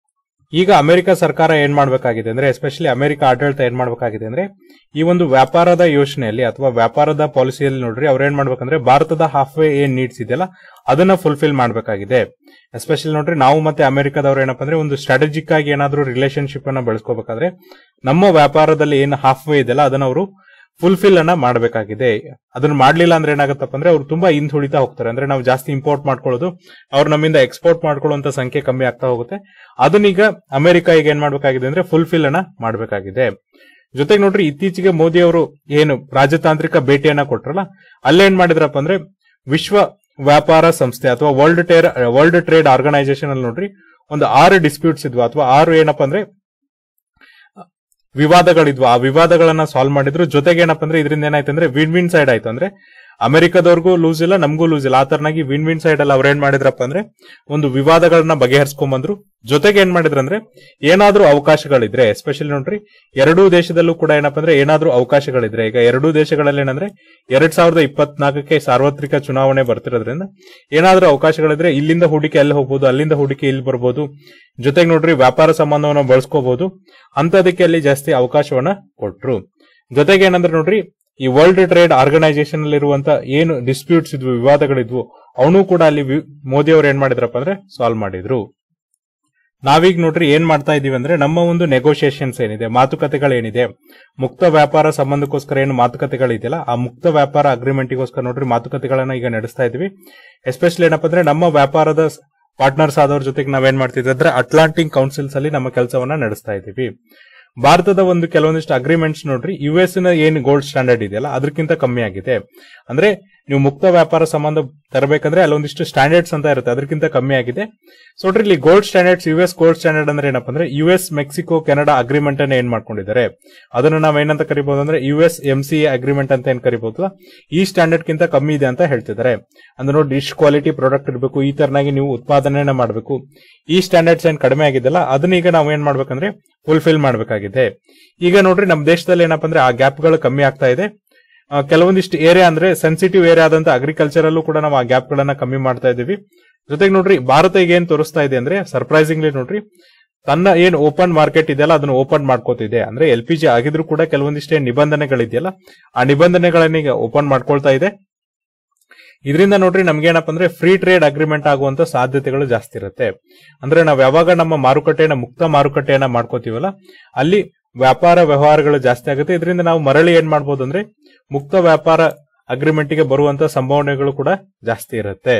ಈಗ ಅಮೆರಿಕ ಸರ್ಕಾರ ಏನ್ ಮಾಡಬೇಕಾಗಿದೆ ಅಂದ್ರೆ ಎಸ್ಪೆಷಲಿ ಅಮೆರಿಕ ಆಡಳಿತ ಏನ್ ಮಾಡಬೇಕಾಗಿದೆ ಅಂದ್ರೆ ಈ ಒಂದು ವ್ಯಾಪಾರದ ಯೋಜನೆಯಲ್ಲಿ ಅಥವಾ ವ್ಯಾಪಾರದ ಪಾಲಿಸಿಯಲ್ಲಿ ನೋಡ್ರಿ ಅವ್ರು ಏನ್ ಮಾಡ್ಬೇಕಂದ್ರೆ ಭಾರತದ ಹಾಫ್ ವೇ ಏನ್ ನೀಡ್ಸ್ ಇದೆಯಲ್ಲ ಅದನ್ನ ಫುಲ್ಫಿಲ್ ಮಾಡಬೇಕಾಗಿದೆ ಎಸ್ಪೆಷಲಿ ನೋಡ್ರಿ ನಾವು ಮತ್ತೆ ಅಮೆರಿಕದವ್ರು ಏನಪ್ಪಾ ಅಂದ್ರೆ ಒಂದು ಸ್ಟ್ರಾಟಜಿಕ್ ಆಗಿ ಏನಾದ್ರೂ ರಿಲೇಶನ್ಶಿಪ್ ಅನ್ನ ಬೆಳೆಸ್ಕೋಬೇಕಾದ್ರೆ ನಮ್ಮ ವ್ಯಾಪಾರದಲ್ಲಿ ಏನು ಹಾಫ್ ವೇ ಇದೆಯಲ್ಲ ಅದನ್ನ ಅವರು ಫುಲ್ಫಿಲ್ ಅನ್ನ ಮಾಡಬೇಕಾಗಿದೆ ಅದನ್ನ ಮಾಡ್ಲಿಲ್ಲ ಅಂದ್ರೆ ಏನಾಗತ್ತಪ್ಪ ಅಂದ್ರೆ ಅವ್ರು ತುಂಬಾ ಹಿಂದುಳಿತಾ ಹೋಗ್ತಾರೆ ಅಂದ್ರೆ ನಾವು ಜಾಸ್ತಿ ಇಂಪೋರ್ಟ್ ಮಾಡ್ಕೊಳ್ಳೋದು ಅವ್ರು ನಮ್ಮಿಂದ ಎಕ್ಸ್ಪೋರ್ಟ್ ಮಾಡ್ಕೊಳ್ಳುವಂತ ಸಂಖ್ಯೆ ಕಮ್ಮಿ ಆಗ್ತಾ ಹೋಗುತ್ತೆ ಅದನ್ನೀಗ ಅಮೆರಿಕ ಈಗ ಏನ್ ಮಾಡ್ಬೇಕಾಗಿದೆ ಅಂದ್ರೆ ಫುಲ್ಫಿಲ್ ಅನ್ನ ಮಾಡಬೇಕಾಗಿದೆ ಜೊತೆಗೆ ನೋಡ್ರಿ ಇತ್ತೀಚೆಗೆ ಮೋದಿ ಅವರು ಏನು ರಾಜತಾಂತ್ರಿಕ ಭೇಟಿಯನ್ನ ಕೊಟ್ರಲ್ಲ ಅಲ್ಲೇನ್ ಮಾಡಿದ್ರಪ್ಪ ಅಂದ್ರೆ ವಿಶ್ವ ವ್ಯಾಪಾರ ಸಂಸ್ಥೆ ಅಥವಾ world trade world trade organisation ಅಲ್ಲಿ ನೋಡ್ರಿ ಒಂದು ಆರು ಡಿಸ್ಪ್ಯೂಟ್ಸ್ ಇದ್ವು ಅಥವಾ ಆರು ಏನಪ್ಪಾ ಅಂದ್ರೆ ವಿವಾದಗಳಿದ್ವು ಆ ವಿವಾದಗಳನ್ನ ಸಾಲ್ವ್ ಮಾಡಿದ್ರು ಜೊತೆಗೆ ಏನಪ್ಪಾ ಅಂದ್ರೆ ಇದರಿಂದ ಏನಾಯ್ತು ಅಂದ್ರೆ ವಿನ್ ವಿನ್ ಸೈಡ್ ಆಯ್ತು ಅಂದ್ರೆ ಅಮೆರಿಕದವ್ರಿಗೂ ಲೂಸ್ ಇಲ್ಲ ನಮಗೂ ಲೂಸ್ ಇಲ್ಲ ಆ ತರನಾಗಿ ವಿನ್ ವಿನ್ ಸೈಡ್ ಅಲ್ಲಿ ಅವ್ರೇನ್ ಮಾಡಿದ್ರಪ್ಪ ಅಂದ್ರೆ ಒಂದು ವಿವಾದಗಳನ್ನ ಬಗೆಹರಿಸ್ಕೊಂಡ್ ಬಂದ್ರು ಜೊತೆಗೆ ಏನ್ ಮಾಡಿದ್ರು ಅಂದ್ರೆ ಏನಾದ್ರೂ ಅವಕಾಶಗಳಿದ್ರೆ ಎಸ್ಪೆಷಲಿ ನೋಡ್ರಿ ಎರಡೂ ದೇಶದಲ್ಲೂ ಕೂಡ ಏನಪ್ಪಾ ಅಂದ್ರೆ ಏನಾದ್ರೂ ಅವಕಾಶಗಳಿದ್ರೆ ಈಗ ಎರಡೂ ದೇಶಗಳಲ್ಲಿ ಏನಂದ್ರೆ ಎರಡ್ ಸಾವಿರದ ಇಪ್ಪತ್ನಾಲ್ಕಕ್ಕೆ ಸಾರ್ವತ್ರಿಕ ಚುನಾವಣೆ ಬರ್ತಿರೋದ್ರಿಂದ ಏನಾದ್ರೂ ಅವಕಾಶಗಳಿದ್ರೆ ಇಲ್ಲಿಂದ ಹೂಡಿಕೆ ಅಲ್ಲಿ ಹೋಗ್ಬೋದು ಅಲ್ಲಿಂದ ಹೂಡಿಕೆ ಇಲ್ಲಿ ಬರ್ಬೋದು ಜೊತೆಗೆ ನೋಡ್ರಿ ವ್ಯಾಪಾರ ಸಂಬಂಧವನ್ನ ಬಳಸ್ಕೋಬಹುದು ಅಂತದಕ್ಕೆ ಅಲ್ಲಿ ಜಾಸ್ತಿ ಅವಕಾಶವನ್ನ ಕೊಟ್ರು ಜೊತೆಗೆ ಏನಂದ್ರೆ ನೋಡ್ರಿ ಈ ವರ್ಲ್ಡ್ ಟ್ರೇಡ್ ಆರ್ಗನೈಸೇಷನ್ ಅಲ್ಲಿ ಇರುವಂತ ಏನು ಡಿಸ್ಪ್ಯೂಟ್ಸ್ ಇದ್ವು ವಿವಾದಗಳಿದ್ವು ಅವನು ಕೂಡ ಅಲ್ಲಿ ವಿ- ಮೋದಿ ಅವರು ಏನ್ ಮಾಡಿದ್ರಪ್ಪ ಅಂದ್ರೆ ಸಾಲ್ವ್ ಮಾಡಿದ್ರು ನಾವೀಗ ನೋಡ್ರಿ ಏನ್ ಮಾಡ್ತಾ ಇದೀವಿ ಅಂದ್ರೆ ನಮ್ಮ ಒಂದು ನೆಗೋಷಿಯೇಷನ್ಸ್ ಏನಿದೆ ಮಾತುಕತೆಗಳೇನಿದೆ ಮುಕ್ತ ವ್ಯಾಪಾರ ಸಂಬಂಧಕ್ಕೋಸ್ಕರ ಏನು ಮಾತುಕತೆಗಳಿದೆಯಲ್ಲ ಆ ಮುಕ್ತ ವ್ಯಾಪಾರ ಅಗ್ರಿಮೆಂಟ್ಗೋಸ್ಕರ ನೋಡ್ರಿ ಮಾತುಕತೆಗಳನ್ನ ಈಗ ನಡೆಸ್ತಾ ಇದೀವಿ ಎಸ್ಪೆಷಲಿ ಏನಪ್ಪಾ ಅಂದ್ರೆ ನಮ್ಮ ವ್ಯಾಪಾರದ ಸ- ಪಾರ್ಟ್ನರ್ಸ್ ಆದವ್ರ ಜೊತೆಗೆ ನಾವೇನ್ ಮಾಡ್ತಿದ್ವಿ ಅಂದ್ರೆ ಅಟ್ಲಾಂಟಿಕ್ ಕೌನ್ಸಿಲ್ಸ್ ಅಲ್ಲಿ ನಮ್ಮ ಕೆಲಸವನ್ನ ನಡೆಸ್ತಾ ಇದೀವಿ ಭಾರತದ ಒಂದು ಕೆಲವೊಂದಿಷ್ಟು ಅಗ್ರಿಮೆಂಟ್ಸ್ ನೋಡ್ರಿ ಯು ಎಸ್ ನ ಏನ್ ಗೋಲ್ಡ್ ಸ್ಟ್ಯಾಂಡರ್ಡ್ ಇದೆಯಲ್ಲ ಅದಕ್ಕಿಂತ ಕಮ್ಮಿ ಆಗಿದೆ ಅಂದ್ರೆ ನೀವು ಮುಕ್ತ ವ್ಯಾಪಾರ ಸಂಬಂಧ ತರಬೇಕಂದ್ರೆ ಅಲ್ಲೊಂದಿಷ್ಟು ಸ್ಟ್ಯಾಂಡರ್ಡ್ಸ್ ಅಂತ ಇರುತ್ತೆ ಅದಕ್ಕಿಂತ ಕಮ್ಮಿ ಆಗಿದೆ ಸೊ ನೋಡ್ರಿ ಇಲ್ಲಿ gold standards U S gold standard ಅಂದ್ರೆ ಏನಪ್ಪಾ ಅಂದ್ರೆ U S Mexico Canada agreement ಅನ್ನ ಏನ್ ಮಾಡ್ಕೊಂಡಿದ್ದಾರೆ ಅದನ್ನ ನಾವ್ ಏನಂತ ಕರಿಬಹುದು ಅಂದ್ರೆ U S M C agreement ಅಂತ ಏನ್ ಕರಿಬಹುದು ಈ ಸ್ಟ್ಯಾಂಡರ್ಡ್ ಕಿಂತ ಕಮ್ಮಿ ಇದೆ ಅಂತ ಹೇಳ್ತಿದ್ದಾರೆ ಅಂದ್ರೆ ನೋಡಿ ಇಷ್ಟು ಕ್ವಾಲಿಟಿ ಪ್ರಾಡಕ್ಟ್ ಇರಬೇಕು ಈ ತರನಾಗಿ ನೀವು ಉತ್ಪಾದನೆ ಮಾಡಬೇಕು ಈ ಸ್ಟ್ಯಾಂಡರ್ಡ್ಸ್ ಏನ್ ಕಡಿಮೆ ಆಗಿದೆಲ್ಲ ಅದನ್ನ ಈಗ ನಾವು ಏನ್ ಮಾಡ್ಬೇಕಂದ್ರೆ ಫುಲ್ಫಿಲ್ ಮಾಡಬೇಕಾಗಿದೆ ಈಗ ನೋಡ್ರಿ ನಮ್ಮ ದೇಶದಲ್ಲಿ ಏನಪ್ಪಾ ಅಂದ್ರೆ ಆ ಗ್ಯಾಪ್ ಗಳು ಕಮ್ಮಿ ಆಗ್ತಾ ಇದೆ ಆ, ಕೆಲವೊಂದಿಷ್ಟು ಏರಿಯಾ ಅಂದ್ರೆ ಸೆನ್ಸಿಟಿವ್ ಏರಿಯಾ ಆದಂತ ಅಗ್ರಿಕಲ್ಚರ್ ಅಲ್ಲೂ ಕೂಡ ನಾವು ಆ ಗ್ಯಾಪ್ ಗಳನ್ನ ಕಮ್ಮಿ ಮಾಡ್ತಾ ಇದೀವಿ ಜೊತೆಗೆ ನೋಡ್ರಿ ಭಾರತ ಈಗ ಏನ್ ತೋರಿಸ್ತಾ ಇದೆ ಅಂದ್ರೆ ಸರ್ಪ್ರೈಸಿಂಗ್ಲಿ ನೋಡ್ರಿ ತನ್ನ ಏನ್ ಓಪನ್ ಮಾರ್ಕೆಟ್ ಇದೆಯಲ್ಲ ಅದನ್ನ ಓಪನ್ ಮಾಡ್ಕೋತಿದೆ ಅಂದ್ರೆ ಎಲ್ ಪಿ ಜಿ ಆಗಿದ್ರು ಕೂಡ ಕೆಲವೊಂದಿಷ್ಟೇ ನಿಬಂಧನೆಗಳಿದೆಯಲ್ಲ ಆ ನಿಬಂಧನೆಗಳನ್ನ ಈಗ ಓಪನ್ ಮಾಡ್ಕೊಳ್ತಾ ಇದೆ ಇದರಿಂದ ನೋಡ್ರಿ ನಮ್ಗೆ ಏನಪ್ಪಾ ಅಂದ್ರೆ ಫ್ರೀ ಟ್ರೇಡ್ ಅಗ್ರಿಮೆಂಟ್ ಆಗುವಂತ ಸಾಧ್ಯತೆಗಳು ಜಾಸ್ತಿ ಇರುತ್ತೆ ಅಂದ್ರೆ ನಾವ್ ಯಾವಾಗ ನಮ್ಮ ಮಾರುಕಟ್ಟೆಯನ್ನ ಮುಕ್ತ ಮಾರುಕಟ್ಟೆಯನ್ನ ಮಾಡ್ಕೋತೀವಲ್ಲ ಅಲ್ಲಿ ವ್ಯಾಪಾರ ವ್ಯವಹಾರಗಳು ಜಾಸ್ತಿ ಆಗುತ್ತೆ ಇದರಿಂದ ನಾವು ಮರಳಿ ಏನ್ ಮಾಡ್ಬೋದು ಅಂದ್ರೆ ಮುಕ್ತ ವ್ಯಾಪಾರ ಅಗ್ರಿಮೆಂಟ್ ಗೆ ಬರುವಂತ ಸಂಭಾವನೆಗಳು ಕೂಡ ಜಾಸ್ತಿ ಇರುತ್ತೆ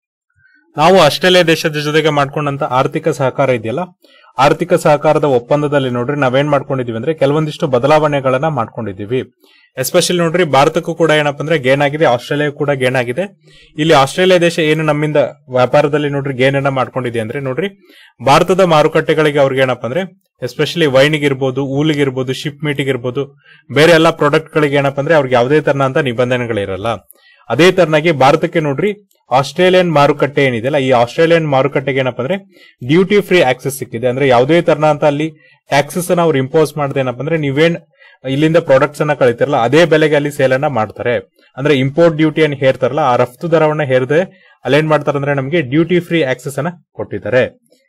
ನಾವು ಆಸ್ಟ್ರೇಲಿಯಾ ದೇಶದ ಜೊತೆಗೆ ಮಾಡ್ಕೊಂಡಂತ ಆರ್ಥಿಕ ಸಹಕಾರ ಇದೆಯಲ್ಲ ಆರ್ಥಿಕ ಸಹಕಾರದ ಒಪ್ಪಂದದಲ್ಲಿ ನೋಡ್ರಿ ನಾವೇನ್ ಮಾಡ್ಕೊಂಡಿದೀವಿ ಅಂದ್ರೆ ಕೆಲವೊಂದಿಷ್ಟು ಬದಲಾವಣೆಗಳನ್ನ ಮಾಡ್ಕೊಂಡಿದೀವಿ ಎಸ್ಪೆಷಲಿ ನೋಡ್ರಿ ಭಾರತಕ್ಕೂ ಕೂಡ ಏನಪ್ಪಾ ಅಂದ್ರೆ ಗೇನ್ ಆಗಿದೆ ಆಸ್ಟ್ರೇಲಿಯಾ ಕೂಡ ಗೇನ್ ಆಗಿದೆ ಇಲ್ಲಿ ಆಸ್ಟ್ರೇಲಿಯಾ ದೇಶ ಏನು ನಮ್ಮಿಂದ ವ್ಯಾಪಾರದಲ್ಲಿ ನೋಡ್ರಿ ಗೇನ್ ಅನ್ನ ಮಾಡ್ಕೊಂಡಿದೆ ಅಂದ್ರೆ ನೋಡ್ರಿ ಭಾರತದ ಮಾರುಕಟ್ಟೆಗಳಿಗೆ ಅವ್ರಿಗೆ ಏನಪ್ಪಾ ಅಂದ್ರೆ ಎಸ್ಪೆಷಲಿ ವೈನಿಗೆ ಇರ್ಬೋದು ಊಲಿಗೆ ಇರ್ಬೋದು ಶಿಪ್ ಮೀಟಿಗೆ ಇರ್ಬೋದು ಬೇರೆ ಎಲ್ಲಾ ಪ್ರಾಡಕ್ಟ್ ಗಳಿಗೆ ಏನಪ್ಪಾ ಅಂದ್ರೆ ಅವ್ರಿಗೆ ಯಾವುದೇ ತರನಂತ ನಿಬಂಧನೆಗಳಿರಲ್ಲ ಅದೇ ತರನಾಗಿ ಭಾರತಕ್ಕೆ ನೋಡ್ರಿ ಆಸ್ಟ್ರೇಲಿಯನ್ ಮಾರುಕಟ್ಟೆ ಏನಿದೆಯಲ್ಲ ಈ ಆಸ್ಟ್ರೇಲಿಯನ್ ಮಾರುಕಟ್ಟೆಗೆ ಏನಪ್ಪಾ ಅಂದ್ರೆ ಡ್ಯೂಟಿ ಫ್ರೀ ಆಕ್ಸೆಸ್ ಸಿಕ್ಕಿದೆ ಅಂದ್ರೆ ಯಾವುದೇ ತರನಂತ ಅಲ್ಲಿ ಟ್ಯಾಕ್ಸಸ್ ಅನ್ನ ಅವ್ರು ಇಂಪೋಸ್ ಮಾಡದೆ ಏನಪ್ಪಾ ಅಂದ್ರೆ ನೀವೇನ್ ಇಲ್ಲಿಂದ ಪ್ರಾಡಕ್ಟ್ಸ್ ಅನ್ನ ಕಳಿತಿರಲ್ಲ ಅದೇ ಬೆಲೆಗೆ ಅಲ್ಲಿ ಸೇಲ್ ಅನ್ನ ಮಾಡ್ತಾರೆ ಅಂದ್ರೆ ಇಂಪೋರ್ಟ್ ಡ್ಯೂಟಿ ಅನ್ನು ಹೇರ್ತಾರಲ್ಲ ಆ ರಫ್ತು ದರವನ್ನ ಹೇರದೆ ಅಲ್ಲೇನ್ ಮಾಡ್ತಾರೆ ಅಂದ್ರೆ ನಮಗೆ ಡ್ಯೂಟಿ ಫ್ರೀ ಆಕ್ಸೆಸ್ ಅನ್ನ ಕೊಟ್ಟಿದ್ದಾರೆ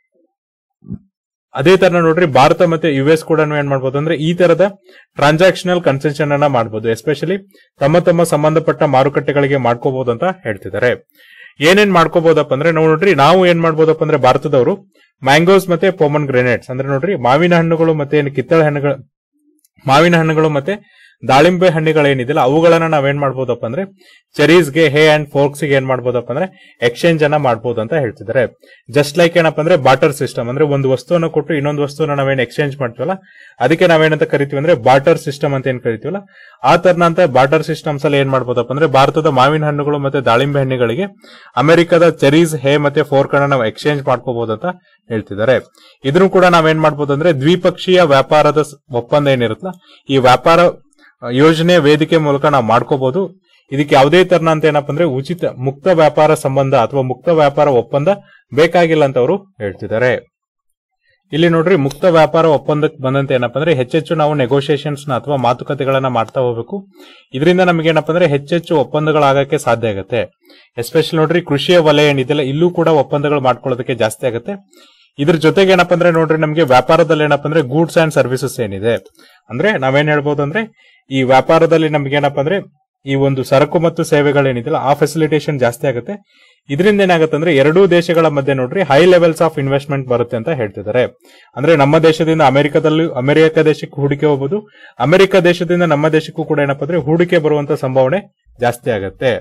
ಅದೇ ತರ ನೋಡ್ರಿ ಭಾರತ ಮತ್ತೆ ಯು ಎಸ್ ಕೂಡ ಏನ್ ಮಾಡ್ಬೋದು ಅಂದ್ರೆ ಈ ತರದ ಟ್ರಾನ್ಸಾಕ್ಷನಲ್ ಕನ್ಸೆಷನ್ ಅನ್ನ ಮಾಡಬಹುದು ಎಸ್ಪೆಷಲಿ ತಮ್ಮ ತಮ್ಮ ಸಂಬಂಧಪಟ್ಟ ಮಾರುಕಟ್ಟೆಗಳಿಗೆ ಮಾಡ್ಕೋಬಹುದು ಅಂತ ಹೇಳ್ತಿದ್ದಾರೆ ಏನೇನ್ ಮಾಡ್ಕೋಬಹುದಪ್ಪ ಅಂದ್ರೆ ನಾವು ನೋಡ್ರಿ ನಾವು ಏನ್ ಮಾಡ್ಬೋದಪ್ಪ ಅಂದ್ರೆ ಭಾರತದವರು ಮ್ಯಾಂಗೋಸ್ ಮತ್ತೆ ಪೋಮನ್ ಗ್ರೆನೇಟ್ಸ್ ಅಂದ್ರೆ ನೋಡ್ರಿ ಮಾವಿನ ಹಣ್ಣುಗಳು ಮತ್ತೆ ಏನು ಕಿತ್ತಳೆ ಹಣ್ಣುಗಳು ಮಾವಿನ ಹಣ್ಣುಗಳು ಮತ್ತೆ ದಾಳಿಂಬೆ ಹಣ್ಣುಗಳೇನಿದೆಯಲ್ಲ ಅವುಗಳನ್ನ ನಾವೇನ್ ಮಾಡ್ಬೋದಪ್ಪ ಅಂದ್ರೆ ಚೆರೀಸ್ಗೆ ಹೇ ಅಂಡ್ ಫೋರ್ಕ್ಸ್ ಗೆ ಏನ್ ಮಾಡ್ಬೋದಪ್ಪ ಅಂದ್ರೆ ಎಕ್ಸ್ಚೇಂಜ್ ಅನ್ನ ಮಾಡ್ಬೋದು ಅಂತ ಹೇಳ್ತಿದ್ದಾರೆ ಜಸ್ಟ್ ಲೈಕ್ ಏನಪ್ಪ ಅಂದ್ರೆ ಬಾಟರ್ ಸಿಸ್ಟಮ್ ಅಂದ್ರೆ ಒಂದು ವಸ್ತುವನ್ನು ಕೊಟ್ಟು ಇನ್ನೊಂದು ವಸ್ತುವನ್ನ ನಾವೇನ್ ಎಕ್ಸ್ಚೇಂಜ್ ಮಾಡ್ತೀವಲ್ಲ ಅದಕ್ಕೆ ನಾವೇನಂತ ಕರಿತೀವಿ ಅಂದ್ರೆ ಬಾಟರ್ ಸಿಸ್ಟಮ್ ಅಂತ ಏನ್ ಕರಿತೀವಲ್ಲ ಆ ತರನಂತ ಬಾಟರ್ ಸಿಸ್ಟಮ್ಸ್ ಅಲ್ಲಿ ಏನ್ ಮಾಡ್ಬೋದಪ್ಪ ಅಂದ್ರೆ ಭಾರತದ ಮಾವಿನ ಹಣ್ಣುಗಳು ಮತ್ತೆ ದಾಳಿಂಬೆ ಹಣ್ಣುಗಳಿಗೆ ಅಮೆರಿಕದ ಚೆರೀಸ್ ಹೇ ಮತ್ತೆ ಫೋರ್ಕ್ ಅನ್ನ ನಾವು ಎಕ್ಸ್ಚೇಂಜ್ ಮಾಡ್ಕೋಬಹುದು ಅಂತ ಹೇಳ್ತಿದ್ದಾರೆ ಇದನ್ನು ಕೂಡ ನಾವೇನ್ ಮಾಡ್ಬೋದು ಅಂದ್ರೆ ದ್ವಿಪಕ್ಷೀಯ ವ್ಯಾಪಾರದ ಸ್- ಒಪ್ಪಂದ ಏನಿರುತ್ತಲ್ಲ ಈ ವ್ಯಾಪಾರ ಆ, ಯೋಜನೆ ವೇದಿಕೆ ಮೂಲಕ ನಾವು ಮಾಡ್ಕೋಬಹುದು ಇದಕ್ಕೆ ಯಾವುದೇ ತರನಂತ ಏನಪ್ಪ ಅಂದ್ರೆ ಉಚಿತ ಮುಕ್ತ ವ್ಯಾಪಾರ ಸಂಬಂಧ ಅಥವಾ ಮುಕ್ತ ವ್ಯಾಪಾರ ಒಪ್ಪಂದ ಬೇಕಾಗಿಲ್ಲ ಅಂತ ಅವರು ಹೇಳ್ತಿದ್ದಾರೆ ಇಲ್ಲಿ ನೋಡ್ರಿ ಮುಕ್ತ ವ್ಯಾಪಾರ ಒಪ್ಪಂದಕ್ಕೆ ಬಂದಂತೆ ಏನಪ್ಪ ಅಂದ್ರೆ ಹೆಚ್ಚೆಚ್ಚು ನಾವು ನೆಗೋಷಿಯೇಷನ್ಸ್ ನ ಅಥವಾ ಮಾತುಕತೆಗಳನ್ನ ಮಾಡ್ತಾ ಹೋಗ್ಬೇಕು ಇದರಿಂದ ನಮಗೆ ಏನಪ್ಪ ಅಂದ್ರೆ ಹೆಚ್ಚೆಚ್ಚು ಒಪ್ಪಂದಗಳಾಗಕ್ಕೆ ಸಾಧ್ಯ ಆಗುತ್ತೆ ಎಸ್ಪೆಷಲಿ ನೋಡ್ರಿ ಕೃಷಿಯ ವಲಯ ಏನಿದೆಯಲ್ಲ ಇಲ್ಲೂ ಕೂಡ ಒಪ್ಪಂದಗಳು ಮಾಡ್ಕೊಳ್ಳೋದಕ್ಕೆ ಜಾಸ್ತಿ ಆಗುತ್ತೆ ಇದ್ರ ಜೊತೆಗೆ ಏನಪ್ಪ ಅಂದ್ರೆ ನೋಡ್ರಿ ನಮಗೆ ವ್ಯಾಪಾರದಲ್ಲಿ ಏನಪ್ಪ ಅಂದ್ರೆ ಗೂಡ್ಸ್ ಅಂಡ್ ಸರ್ವಿಸಸ್ ಏನಿದೆ ಅಂದ್ರೆ ನಾವೇನ್ ಹೇಳ್ಬೋದು ಅಂದ್ರೆ ಈ ವ್ಯಾಪಾರದಲ್ಲಿ ನಮ್ಗೆ ಏನಪ್ಪ ಅಂದ್ರೆ ಈ ಒಂದು ಸರಕು ಮತ್ತು ಸೇವೆಗಳೇನಿದೆಯಲ್ಲ ಆ ಫೆಸಿಲಿಟೇಷನ್ ಜಾಸ್ತಿ ಆಗುತ್ತೆ ಇದರಿಂದ ಏನಾಗುತ್ತೆ ಅಂದ್ರೆ ಎರಡೂ ದೇಶಗಳ ಮಧ್ಯೆ ನೋಡ್ರಿ ಹೈ ಲೆವೆಲ್ಸ್ ಆಫ್ ಇನ್ವೆಸ್ಟ್ಮೆಂಟ್ ಬರುತ್ತೆ ಅಂತ ಹೇಳ್ತಿದ್ದಾರೆ ಅಂದ್ರೆ ನಮ್ಮ ದೇಶದಿಂದ ಅಮೆರಿಕದಲ್ಲೂ ಅಮೆರಿಕ ದೇಶಕ್ಕೆ ಹೂಡಿಕೆ ಹೋಗ್ಬೋದು ಅಮೆರಿಕ ದೇಶದಿಂದ ನಮ್ಮ ದೇಶಕ್ಕೂ ಕೂಡ ಏನಪ್ಪ ಅಂದ್ರೆ ಹೂಡಿಕೆ ಬರುವಂತ ಸಂಭಾವನೆ ಜಾಸ್ತಿ ಆಗುತ್ತೆ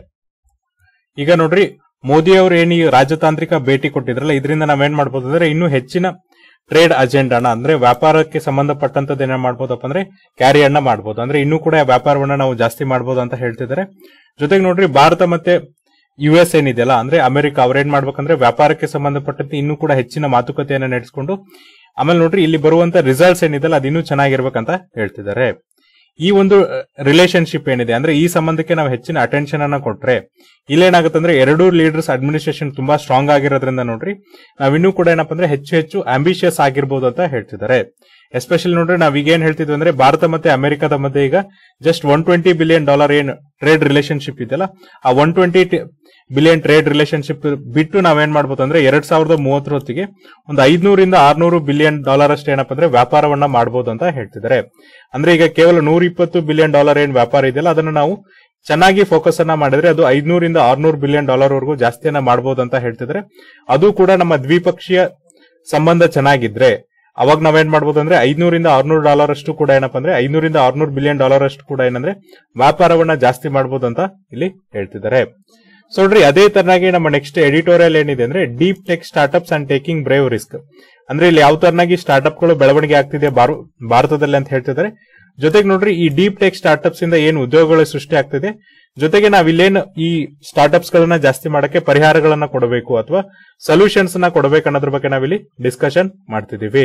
ಈಗ ನೋಡ್ರಿ ಮೋದಿ ಅವರು ಏನು ಈ ರಾಜತಾಂತ್ರಿಕ ಭೇಟಿ ಕೊಟ್ಟಿದ್ರಲ್ಲ ಇದರಿಂದ ನಾವೇನ್ ಮಾಡ್ಬೋದು ಅಂದ್ರೆ ಇನ್ನೂ ಹೆಚ್ಚಿನ ಟ್ರೇಡ್ ಅಜೆಂಡಾನ ಅಂದ್ರೆ ವ್ಯಾಪಾರಕ್ಕೆ ಸಂಬಂಧಪಟ್ಟಂತದ್ದು ಏನ ಮಾಡ್ಬೋದಪ್ಪ ಅಂದ್ರೆ ಕ್ಯಾರಿ ಅನ್ನ ಮಾಡ್ಬೋದು ಅಂದ್ರೆ ಇನ್ನೂ ಕೂಡ ವ್ಯಾಪಾರವನ್ನ ನಾವು ಜಾಸ್ತಿ ಮಾಡ್ಬೋದು ಅಂತ ಹೇಳ್ತಿದ್ದಾರೆ ಜೊತೆಗೆ ನೋಡ್ರಿ ಭಾರತ ಮತ್ತೆ ಯು ಎಸ್ ಏನಿದೆಯಲ್ಲ ಅಂದ್ರೆ ಅಮೆರಿಕ ಅವ್ರೇನ್ ಮಾಡ್ಬೇಕಂದ್ರೆ ವ್ಯಾಪಾರಕ್ಕೆ ಸಂಬಂಧಪಟ್ಟಂತೆ ಇನ್ನೂ ಕೂಡ ಹೆಚ್ಚಿನ ಮಾತುಕತೆಯನ್ನ ನಡೆಸಿಕೊಂಡು ಆಮೇಲೆ ನೋಡ್ರಿ ಇಲ್ಲಿ ಬರುವಂತ ರಿಸಲ್ಟ್ಸ್ ಏನಿದೆಯಲ್ಲ ಅದು ಇನ್ನೂ ಚೆನ್ನಾಗಿರ್ಬೇಕಂತ ಹೇಳ್ತಿದ್ದಾರೆ ಈ ಒಂದು ರಿಲೇಶನ್ಶಿಪ್ ಏನಿದೆ ಅಂದ್ರೆ ಈ ಸಂಬಂಧಕ್ಕೆ ನಾವು ಹೆಚ್ಚಿನ ಅಟೆನ್ಷನ್ ಅನ್ನ ಕೊಟ್ರೆ ಇಲ್ಲೇನಾಗುತ್ತೆ ಅಂದ್ರೆ ಎರಡೂ ಲೀಡರ್ಸ್ ಅಡ್ಮಿನಿಸ್ಟ್ರೇಷನ್ ತುಂಬಾ ಸ್ಟ್ರಾಂಗ್ ಆಗಿರೋದ್ರಿಂದ ನೋಡ್ರಿ ನಾವಿನ್ನೂ ಕೂಡ ಏನಪ್ಪ ಅಂದ್ರೆ ಹೆಚ್ಚು ಹೆಚ್ಚು ಆಂಬಿಷಿಯಸ್ ಆಗಿರ್ಬೋದು ಅಂತ ಹೇಳ್ತಿದ್ದಾರೆ ಎಸ್ಪೆಷಲಿ ನೋಡ್ರಿ ನಾವ್ ಈಗ ಏನ್ ಹೇಳ್ತಿದ್ವಿ ಅಂದ್ರೆ ಭಾರತ ಮತ್ತೆ ಅಮೆರಿಕದ ಮಧ್ಯೆ ಈಗ just one twenty billion dollar ಏನ್ ಟ್ರೇಡ್ ರಿಲೇಶನ್ಶಿಪ್ ಇದೆಯಲ್ಲ ಆ one twenty billion trade relationship ಬಿಟ್ಟು ನಾವೇನ್ ಮಾಡ್ಬೋದು ಅಂದ್ರೆ ಎರಡ್ ಸಾವಿರದ ಮೂವತ್ತರ ಹೊತ್ತಿಗೆ ಒಂದು ಐದ್ನೂರಿಂದ ಆರ್ನೂರು ಬಿಲಿಯನ್ ಡಾಲರ್ ಅಷ್ಟು ಏನಪ್ಪ ಅಂದ್ರೆ ವ್ಯಾಪಾರವನ್ನ ಮಾಡಬಹುದು ಅಂತ ಹೇಳ್ತಿದ್ದಾರೆ ಅಂದ್ರೆ ಈಗ ಕೇವಲ ನೂರ ಇಪ್ಪತ್ತು ಬಿಲಿಯನ್ ಡಾಲರ್ ಏನ್ ವ್ಯಾಪಾರ ಇದೆಯಲ್ಲ ಅದನ್ನ ನಾವು ಚೆನ್ನಾಗಿ ಫೋಕಸ್ ಅನ್ನ ಮಾಡಿದ್ರೆ ಅದು ಐದ್ನೂರಿಂದ ಆರ್ನೂರು ಬಿಲಿಯನ್ ಡಾಲರ್ ವರೆಗೂ ಜಾಸ್ತಿಯನ್ನ ಮಾಡಬಹುದು ಅಂತ ಹೇಳ್ತಿದ್ದಾರೆ ಅದು ಕೂಡ ನಮ್ಮ ದ್ವಿಪಕ್ಷೀಯ ಸಂಬಂಧ ಚೆನ್ನಾಗಿದ್ರೆ ಅವಾಗ ನಾವೇನ್ ಮಾಡ್ಬೋದು ಅಂದ್ರೆ ಐದ್ನೂರಿಂದ ಆರ್ನೂರು ಡಾಲರ್ ಅಷ್ಟು ಕೂಡ ಏನಪ್ಪಾ ಅಂದ್ರೆ ಐನೂರಿಂದ ಆರ್ನೂರು ಬಿಲಿಯನ್ ಡಾಲರ್ ಅಷ್ಟು ಕೂಡ ಏನಂದ್ರೆ ವ್ಯಾಪಾರವನ್ನ ಜಾಸ್ತಿ ಮಾಡಬಹುದು ಅಂತ ಇಲ್ಲಿ ಹೇಳ್ತಿದ್ದಾರೆ ಸೊ ನೋಡ್ರಿ ಅದೇ ತರನಾಗಿ ನಮ್ಮ ನೆಕ್ಸ್ಟ್ ಎಡಿಟೋರಿಯಲ್ ಏನಿದೆ ಅಂದ್ರೆ deep tech startups and taking brave risk ಅಂದ್ರೆ ಇಲ್ಲಿ ಯಾವ ತರನಾಗಿ ಸ್ಟಾರ್ಟ್ಅಪ್ ಗಳು ಬೆಳವಣಿಗೆ ಆಗ್ತಿದೆ ಭಾರ- ಭಾರತದಲ್ಲಿ ಅಂತ ಹೇಳ್ತಿದ್ದಾರೆ ಜೊತೆಗೆ ನೋಡ್ರಿ ಈ ಡೀಪ್ ಟೆಕ್ ಸ್ಟಾರ್ಟ್ಅಪ್ಸ್ ಇಂದ ಏನು ಉದ್ಯೋಗಗಳು ಸೃಷ್ಟಿ ಆಗ್ತಿದೆ ಜೊತೆಗೆ ನಾವ್ ಇಲ್ಲೇನು ಈ ಸ್ಟಾರ್ಟ್ಅಪ್ಸ್ ಗಳನ್ನ ಜಾಸ್ತಿ ಮಾಡಕ್ಕೆ ಪರಿಹಾರಗಳನ್ನ ಕೊಡಬೇಕು ಅಥವಾ ಸೊಲ್ಯೂಷನ್ಸ್ ನ ಕೊಡಬೇಕು ಅನ್ನೋದ್ರ ಬಗ್ಗೆ ನಾವಿಲ್ಲಿ ಡಿಸ್ಕಷನ್ ಮಾಡ್ತಿದೀವಿ